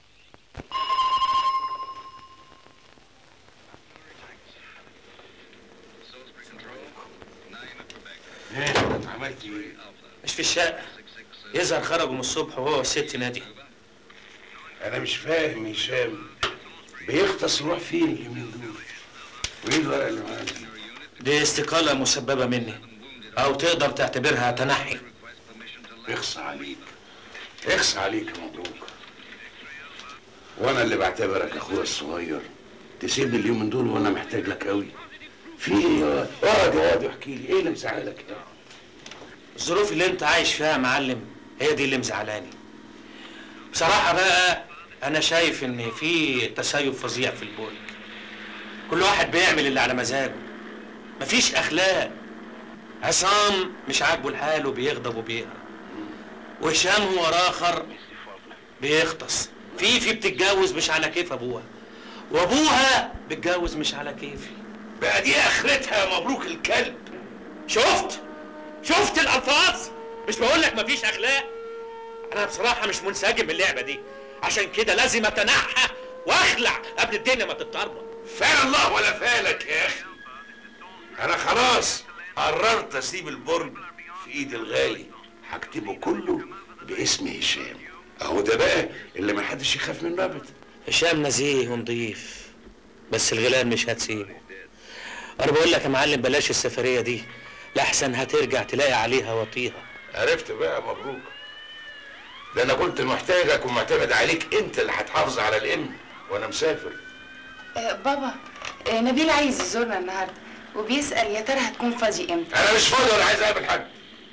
عملت ايه مش في الشقه يظهر خرجوا من الصبح وهو والست نادي انا مش فاهم هشام بيغطس يروح فين اليومين دول وايه الورقه اللي معاك دي؟ دي استقاله مسببه مني او تقدر تعتبرها تنحي اخص عليك اخص عليك يا مبروك وانا اللي بعتبرك اخويا الصغير تسيبني اليومين دول وانا محتاج لك قوي في ايه يا واد؟ اقعد يا واد واحكي لي ايه اللي مزعلك يا الظروف اللي انت عايش فيها يا معلم هي دي اللي مزعلاني بصراحة بقى أنا شايف إن في تسيب فظيع في البول كل واحد بيعمل اللي على مزاجه مفيش أخلاق عصام مش عاجبه الحال وبيغضب وبيهرب وهشام هو آخر بيغطس فيفي بتتجوز مش على كيف أبوها وأبوها بتجوز مش على كيفي بقى دي آخرتها يا مبروك الكلب شفت شفت الألفاظ مش بقول لك مفيش أخلاق أنا بصراحة مش منسجم باللعبة دي عشان كده لازم أتنحى وأخلع قبل الدنيا ما تتطربق فعل الله ولا فالك يا اخي انا خلاص قررت اسيب البرج في ايد الغالي هكتبه كله باسم هشام اهو ده بقى اللي ما حدش يخاف منه ابدا هشام نزيه ونضيف بس الغلال مش هتسيبه انا بقول لك يا معلم بلاش السفريه دي لاحسن هترجع تلاقي عليها وطيها عرفت بقى مبروك ده انا كنت محتاجك ومعتمد عليك انت اللي هتحافظ على الامن وانا مسافر آه بابا آه نبيل عايز يزورنا النهارده وبيسأل يا ترى هتكون فاضي امتى انا مش فاضي ولا عايز اقابل حد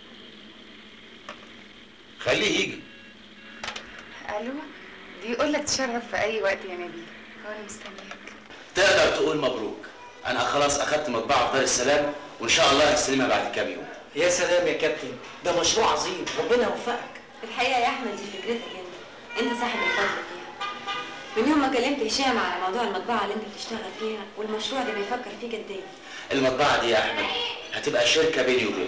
خليه يجي الو دي يقول لك تشرف في اي وقت يا نبيل هو انا مستنياك تقدر تقول مبروك انا خلاص اخدت مطبعه في دار السلام وان شاء الله هستلمها بعد كام يوم يا سلام يا كابتن ده مشروع عظيم ربنا يوفقك الحقيقه يا احمد دي فكرتك انت انت صاحب الفضل فيها من يوم ما كلمت هشام على موضوع المطبعه اللي انت بتشتغل فيها والمشروع ده بيفكر فيه جديا المطبعة دي يا أحمد هتبقى شركة بيني وبينك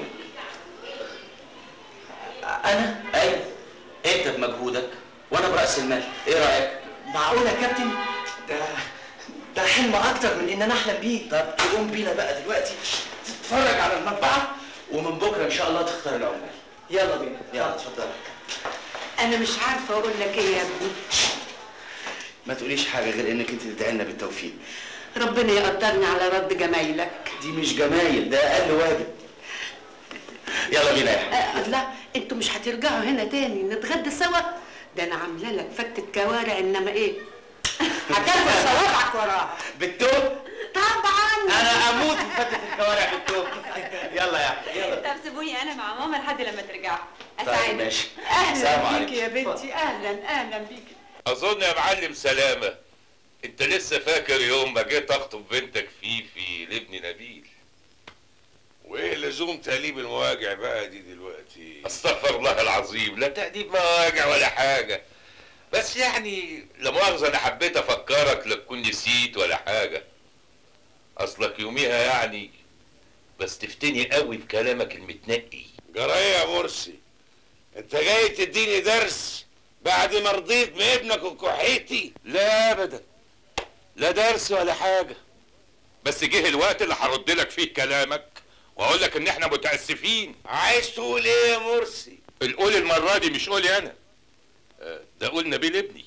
أنا أيوة أنت بمجهودك وأنا برأس المال إيه رأيك؟ معقولة يا كابتن؟ ده ده حلم أكتر من إن أنا أحلم بيه طب تقوم بينا بقى دلوقتي تتفرج على المطبعة ومن بكرة إن شاء الله تختار العمال يلا بينا يلا اتفضل انا مش عارفه اقول لك ايه يا ابني ما تقوليش حاجة غير إنك أنت تدعي لنا بالتوفيق ربنا يقدرني على رد جمايلك دي مش جمايل ده أقل واجب يلا بينا يا أحمد آه لا انتوا مش هترجعوا هنا تاني نتغدى سوا ده انا عامله لك فتة كوارع انما ايه هتاكل صوابعك وراها بالتوب طبعا أنا أموت في فتة الكوارع بالتوب يلا يا أحمد يلا طب سيبوني انا مع ماما لحد لما ترجعوا طيب ماشي السلام اهلا عليكم بيكي يا بنتي اهلا اهلا بيكي اظن يا معلم سلامه انت لسه فاكر يوم ما جيت اخطب بنتك فيفي لابن نبيل وايه لزوم تقليب المواجع بقى دي دلوقتي استغفر الله العظيم لا تأديب مواجع ولا حاجه بس يعني لا مؤاخذه انا حبيت افكرك لا تكون نسيت ولا حاجه اصلك يوميها يعني بس تفتني قوي بكلامك المتنقي جرايه يا مرسي انت جاي تديني درس بعد ما رضيت بابنك وكحيتي لا ابدا لا درس ولا حاجه بس جه الوقت اللي هرد لك فيه كلامك واقول لك ان احنا متاسفين عايز تقول ايه يا مرسي القول المره دي مش قولي انا آه، ده قول نبيل ابني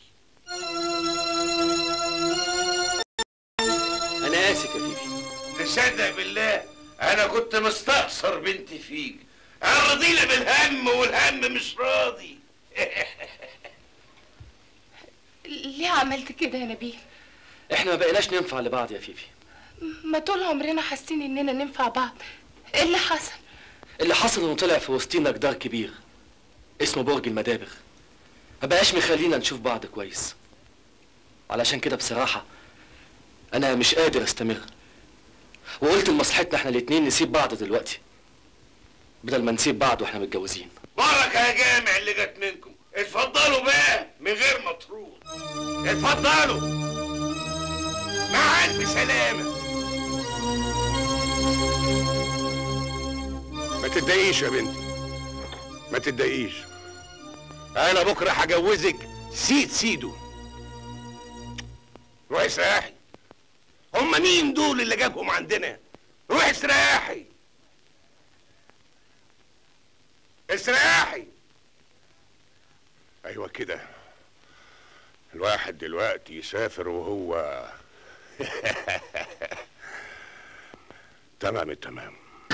انا اسف يا فيفي تصدق بالله انا كنت مستخسر بنتي فيك انا رضينا بالهم والهم مش راضي ليه عملت كده يا نبيل احنا ما بقيناش ننفع لبعض يا فيفي ما طول عمرنا حاسين اننا ننفع بعض ايه اللي حصل اللي حصل انه طلع في وسطينا جدار كبير اسمه برج المدابغ ما بقاش مخلينا نشوف بعض كويس علشان كده بصراحة أنا مش قادر أستمر وقلت لمصلحتنا احنا الاتنين نسيب بعض دلوقتي بدل ما نسيب بعض واحنا متجوزين بركة يا جامع اللي جت منكم اتفضلوا بقى من غير مطرود اتفضلوا مع الف سلامة ما تتضايقيش يا بنتي ما تتضايقيش انا بكره هجوزك سيد سيدو روحي استريحي هما مين دول اللي جابهم عندنا روحي استريحي استريحي ايوه كده الواحد دلوقتي يسافر وهو تمام التمام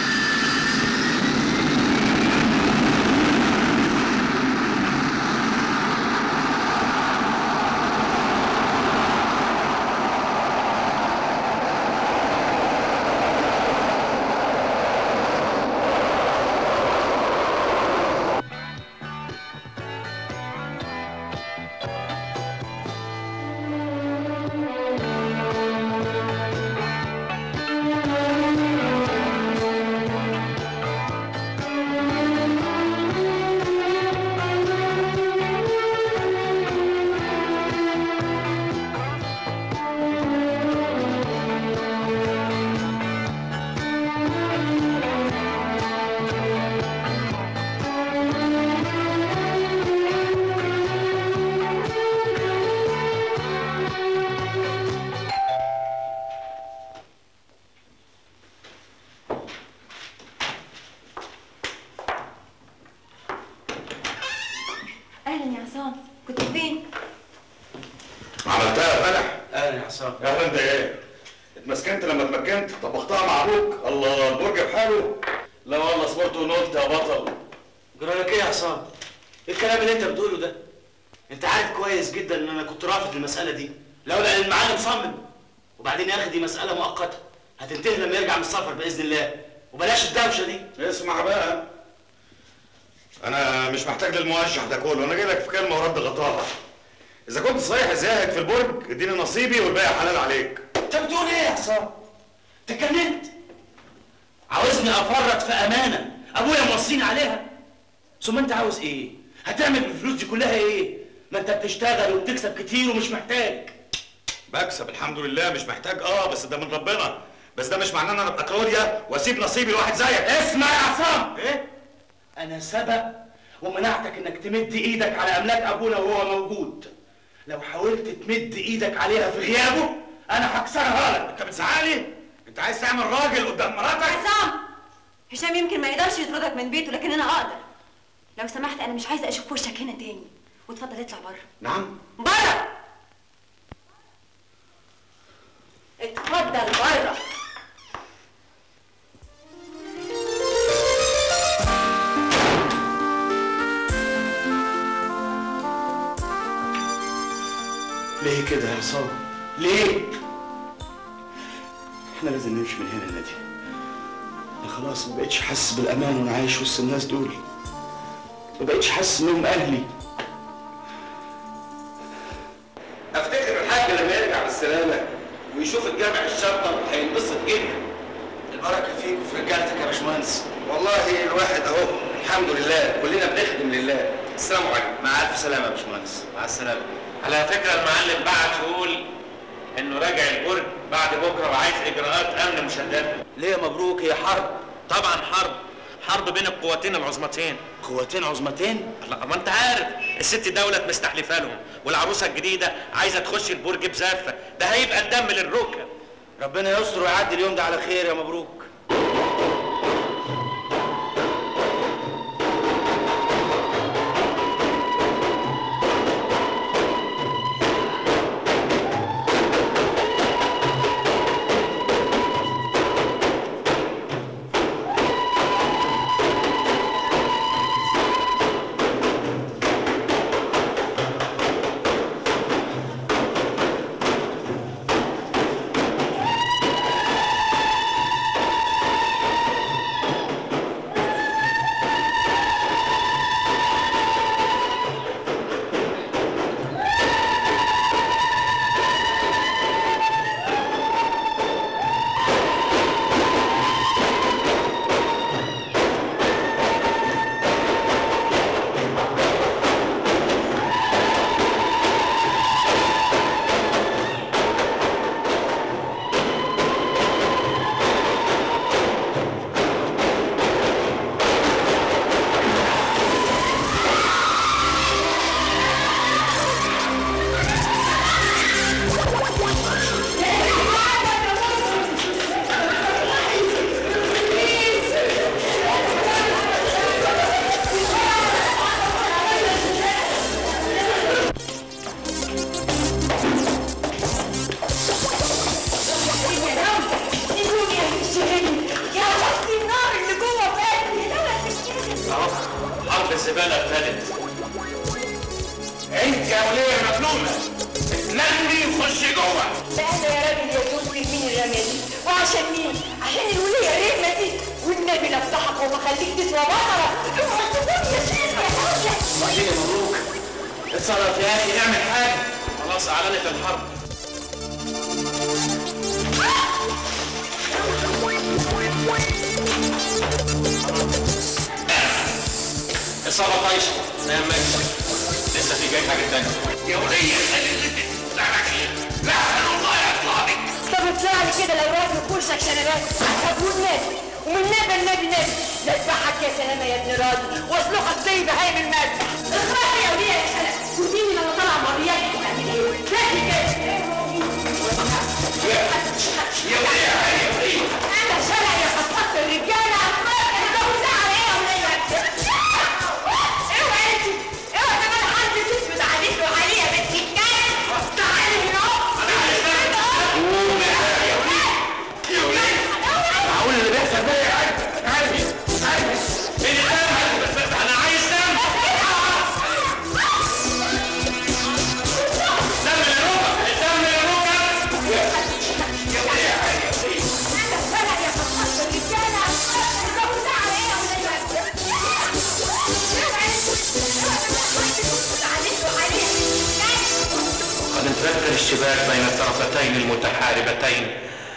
اهلا يا عصام كنت فين عملتها يا فلح اهلا يا حسام اهلا انت ايه اتمسكنت لما اتمكنت طبختها مع ابوك الله البرج بحاله لا والله صبرت ونقلت يا بطل جرالك ايه يا عصام؟ ايه الكلام اللي انت بتقوله ده؟ انت عارف كويس جدا ان انا كنت رافض المسألة دي لولا ان المعلم صمم وبعدين يا اخي دي مسألة مؤقتة هتنتهي لما يرجع من السفر بإذن الله وبلاش الدوشة دي اسمع بقى انا مش محتاج للموشح ده كله انا جاي لك في كلمه ورد غطاها اذا كنت صحيح زاهد في البرج اديني نصيبي والباقي حلال عليك انت بتقول ايه يا عصام؟ انت اتجننت؟ عاوزني افرط في امانة ابويا موصيني عليها ثم انت عاوز ايه؟ هتعمل بالفلوس دي كلها ايه؟ ما انت بتشتغل وبتكسب كتير ومش محتاج بكسب الحمد لله مش محتاج اه بس ده من ربنا بس ده مش معناه ان انا ابقى كلوديا واسيب نصيبي لواحد زيك اسمع يا عصام ايه انا سبق ومنعتك انك تمد ايدك على املاك ابونا وهو موجود لو حاولت تمد ايدك عليها في غيابه انا هكسرها لك انت بتزعلي انت عايز تعمل راجل قدام مراتك عصام هشام يمكن ما يقدرش يطردك من بيته لكن انا اقدر لو سمحت انا مش عايزه اشوف وشك هنا تاني واتفضل اطلع بره نعم بره اتفضل بره ليه كده يا عصام ليه احنا لازم نمشي من هنا يا نادي انا خلاص ما بقتش حاسس بالامان وانا عايش وسط الناس دول ما بقتش حاسس انهم اهلي افتكر الحاج لما يرجع بالسلامه ويشوف الجامع الشرطه هينبسط جدا البركه فيك وفي رجالتك يا باشمهندس والله الواحد اهو الحمد لله كلنا بنخدم لله السلام عليكم مع الف سلامه يا باشمهندس مع السلامه على فكره المعلم بعت يقول انه راجع البرج بعد بكره وعايز اجراءات امن مشدده ليه مبروك هي حرب طبعا حرب حرب بين القوتين العظمتين قوتين عظمتين لا ما انت عارف الست دولة مستحلفه لهم والعروسه الجديده عايزه تخش البرج بزفه ده هيبقى الدم للركب ربنا يستر ويعدي اليوم ده على خير يا مبروك اهو حرب الزباله ابتدت انت يا وليه مجنونه اتلمي وخشي جوه بقى يا راجل يا دوب مين الرمية دي وعشان مين؟ عشان الولية الرهمة دي والنبي لا افتحك وما خليك تسوى بقرة اوعى تكون يا شيخ يا حاجة وبعدين يا مبروك اتصرف يا اخي اعمل حاجه خلاص اعلنت الحرب اصابه طايشه نعم ماشي لسه في جاي حاجه تانية يا وليه خلي اللي تزعلك لا انا والله اطلع بك طب اطلع لي كده لو راح وشك شنبات طب والنبي ومن نبي النبي نبي نذبحك يا سلامة يا ابن راجل واصلحك زي بهايم المذبح اخرجي يا ولية يا سلام وديني لما طلع مرياك بتعمل ايه؟ فاتي كده يا وليه يا وليه انا شرع يا خطاط الرجاله متجوزه على ايه يا وليه اوعى انت اوعى كمان حد تثبت عليك وعليه يا بنت الكلب تعالي هنا معقول اللي بيحصل ده عارف عارف فين الدم بس بس انا عايز دم دم للركب الدم للركب يا وليه يا وليه انا شرع يا خطاط الرجاله متجوزه على ايه يا وليه اوعى انت اوعى كمان حد تثبت عليك وعليه قد انفك الشباك بين الطرفتين المتحاربتين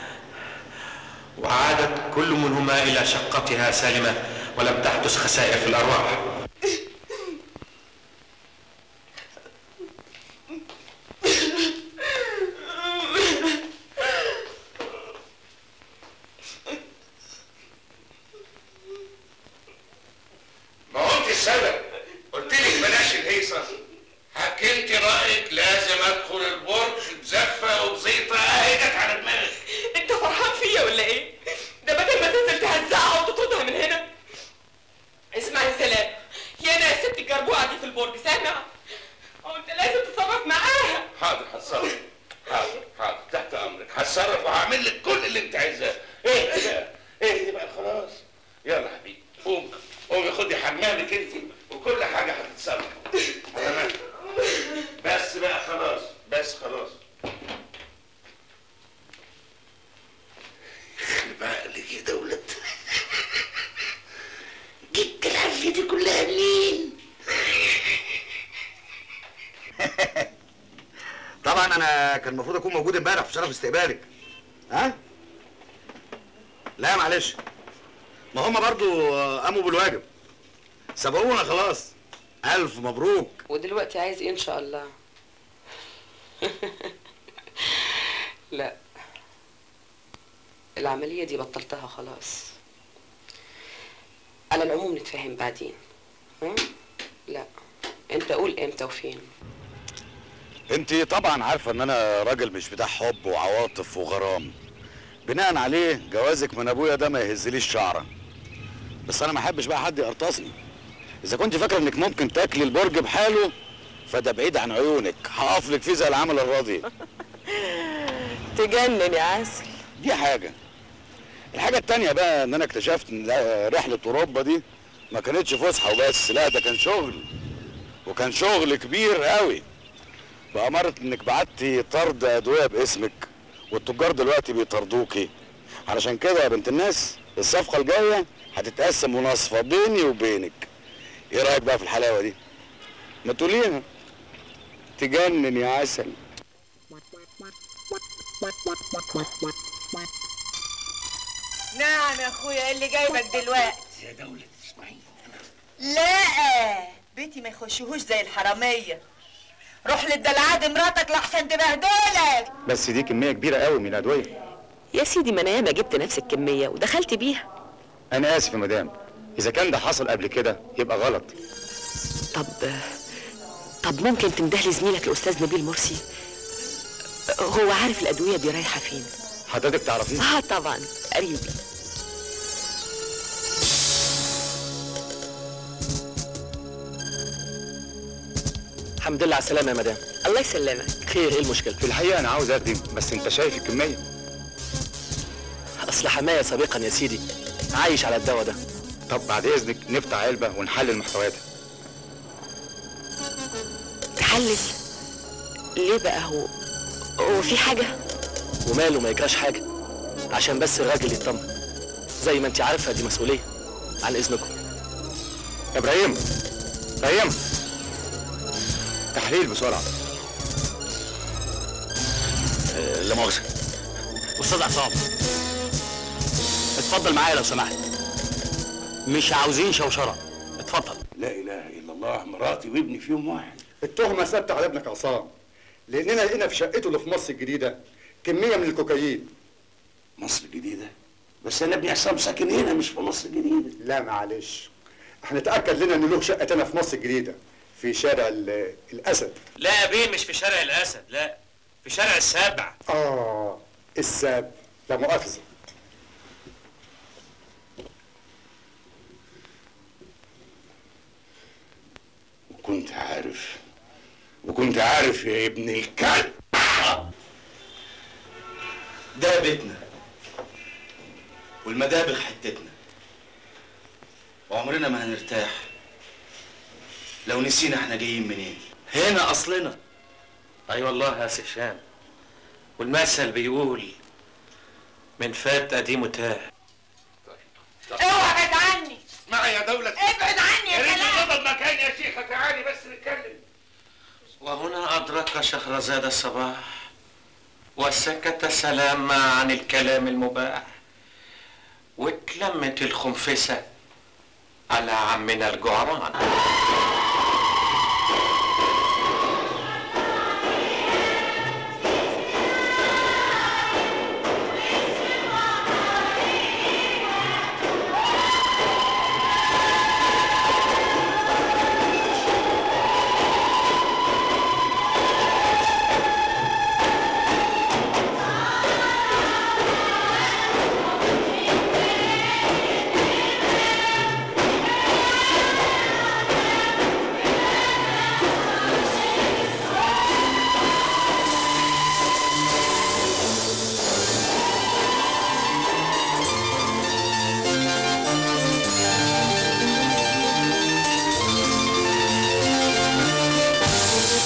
وعادت كل منهما إلى شقتها سالمة ولم تحدث خسائر في الأرواح خلاص يلا حبيبي قوم قومي خدي حمامك انت وكل حاجه هتتصرف تمام بس بقى خلاص بس خلاص يخرب عقلك يا دولة جبت العافية دي كلها منين؟ طبعا انا كان المفروض اكون موجود امبارح في شرف استقبالك ها لا معلش ما هم برضو آه، قاموا بالواجب سبقونا خلاص الف مبروك ودلوقتي عايز ايه ان شاء الله لا العملية دي بطلتها خلاص على العموم نتفاهم بعدين ها؟ لا انت قول امتى وفين انت طبعا عارفه ان انا راجل مش بتاع حب وعواطف وغرام بناء عليه جوازك من ابويا ده ما يهزليش شعره بس انا ما احبش بقى حد يقرطصني اذا كنت فاكره انك ممكن تاكلي البرج بحاله فده بعيد عن عيونك هقف لك فيه زي العمل الراضي تجنن يا عسل دي حاجه الحاجه التانية بقى ان انا اكتشفت ان رحله اوروبا دي ما كانتش فسحه وبس لا ده كان شغل وكان شغل كبير قوي بأمارة انك بعتي طرد ادوية باسمك والتجار دلوقتي بيطردوكي علشان كده يا بنت الناس الصفقة الجاية هتتقسم مناصفة بيني وبينك ايه رأيك بقى في الحلاوة دي ما تقوليها تجنن يا عسل نعم يا اخويا إيه اللي جايبك دلوقتي يا دولة اسمعي لا بيتي ما يخشوهوش زي الحراميه روح للدلعاد مراتك لحسن تبهدلك بس دي كمية كبيرة قوي من الأدوية يا سيدي ما انا ياما جبت نفس الكمية ودخلت بيها أنا آسف يا مدام إذا كان ده حصل قبل كده يبقى غلط طب طب ممكن تندهلي زميلك الاستاذ نبيل مرسي هو عارف الادوية دي رايحة فين حضرتك تعرفيه؟ اه طبعا قريبي الحمد لله على السلامة يا مدام الله يسلمك خير ايه المشكلة؟ في الحقيقة أنا عاوز أقدم بس أنت شايف الكمية أصل حماية سابقا يا سيدي عايش على الدواء ده طب بعد إذنك نفتح علبة ونحلل محتوياتها تحلل ليه بقى هو هو في حاجة وماله ما يجراش حاجة عشان بس الراجل يطمن زي ما انت عارفة دي مسؤولية عن إذنكم يا إبراهيم إبراهيم تحليل بسرعة آه، لا مؤاخذة أستاذ عصام اتفضل معايا لو سمحت مش عاوزين شوشرة اتفضل لا اله الا الله مراتي وابني فيهم واحد التهمة ثابتة على ابنك عصام لأننا لقينا في شقته اللي في مصر الجديدة كمية من الكوكايين مصر الجديدة بس انا ابني عصام ساكن هنا مش في مصر الجديدة لا معلش احنا اتأكد لنا إن له شقة تانية في مصر الجديدة في شارع ال- الأسد لا يا بيه مش في شارع الاسد لا في شارع السبع آه الساب لا مؤاخذة وكنت عارف وكنت عارف يا ابن الكلب ده بيتنا والمدابغ حتتنا وعمرنا ما هنرتاح لو نسينا احنا جايين منين هنا اصلنا اي والله يا سي هشام والمثل بيقول من فات قديمه تاه اوعى ابعد عني اسمعي يا دولة ابعد عني يا يا ريت كلام تفضل مكان يا شيخة تعالي بس نتكلم وهنا أدرك شهرزاد الصباح وسكت سلاما عن الكلام المباح واتلمت الخنفسة على عمنا الجعران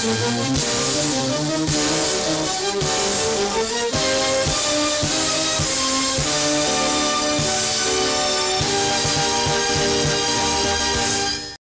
Thank you.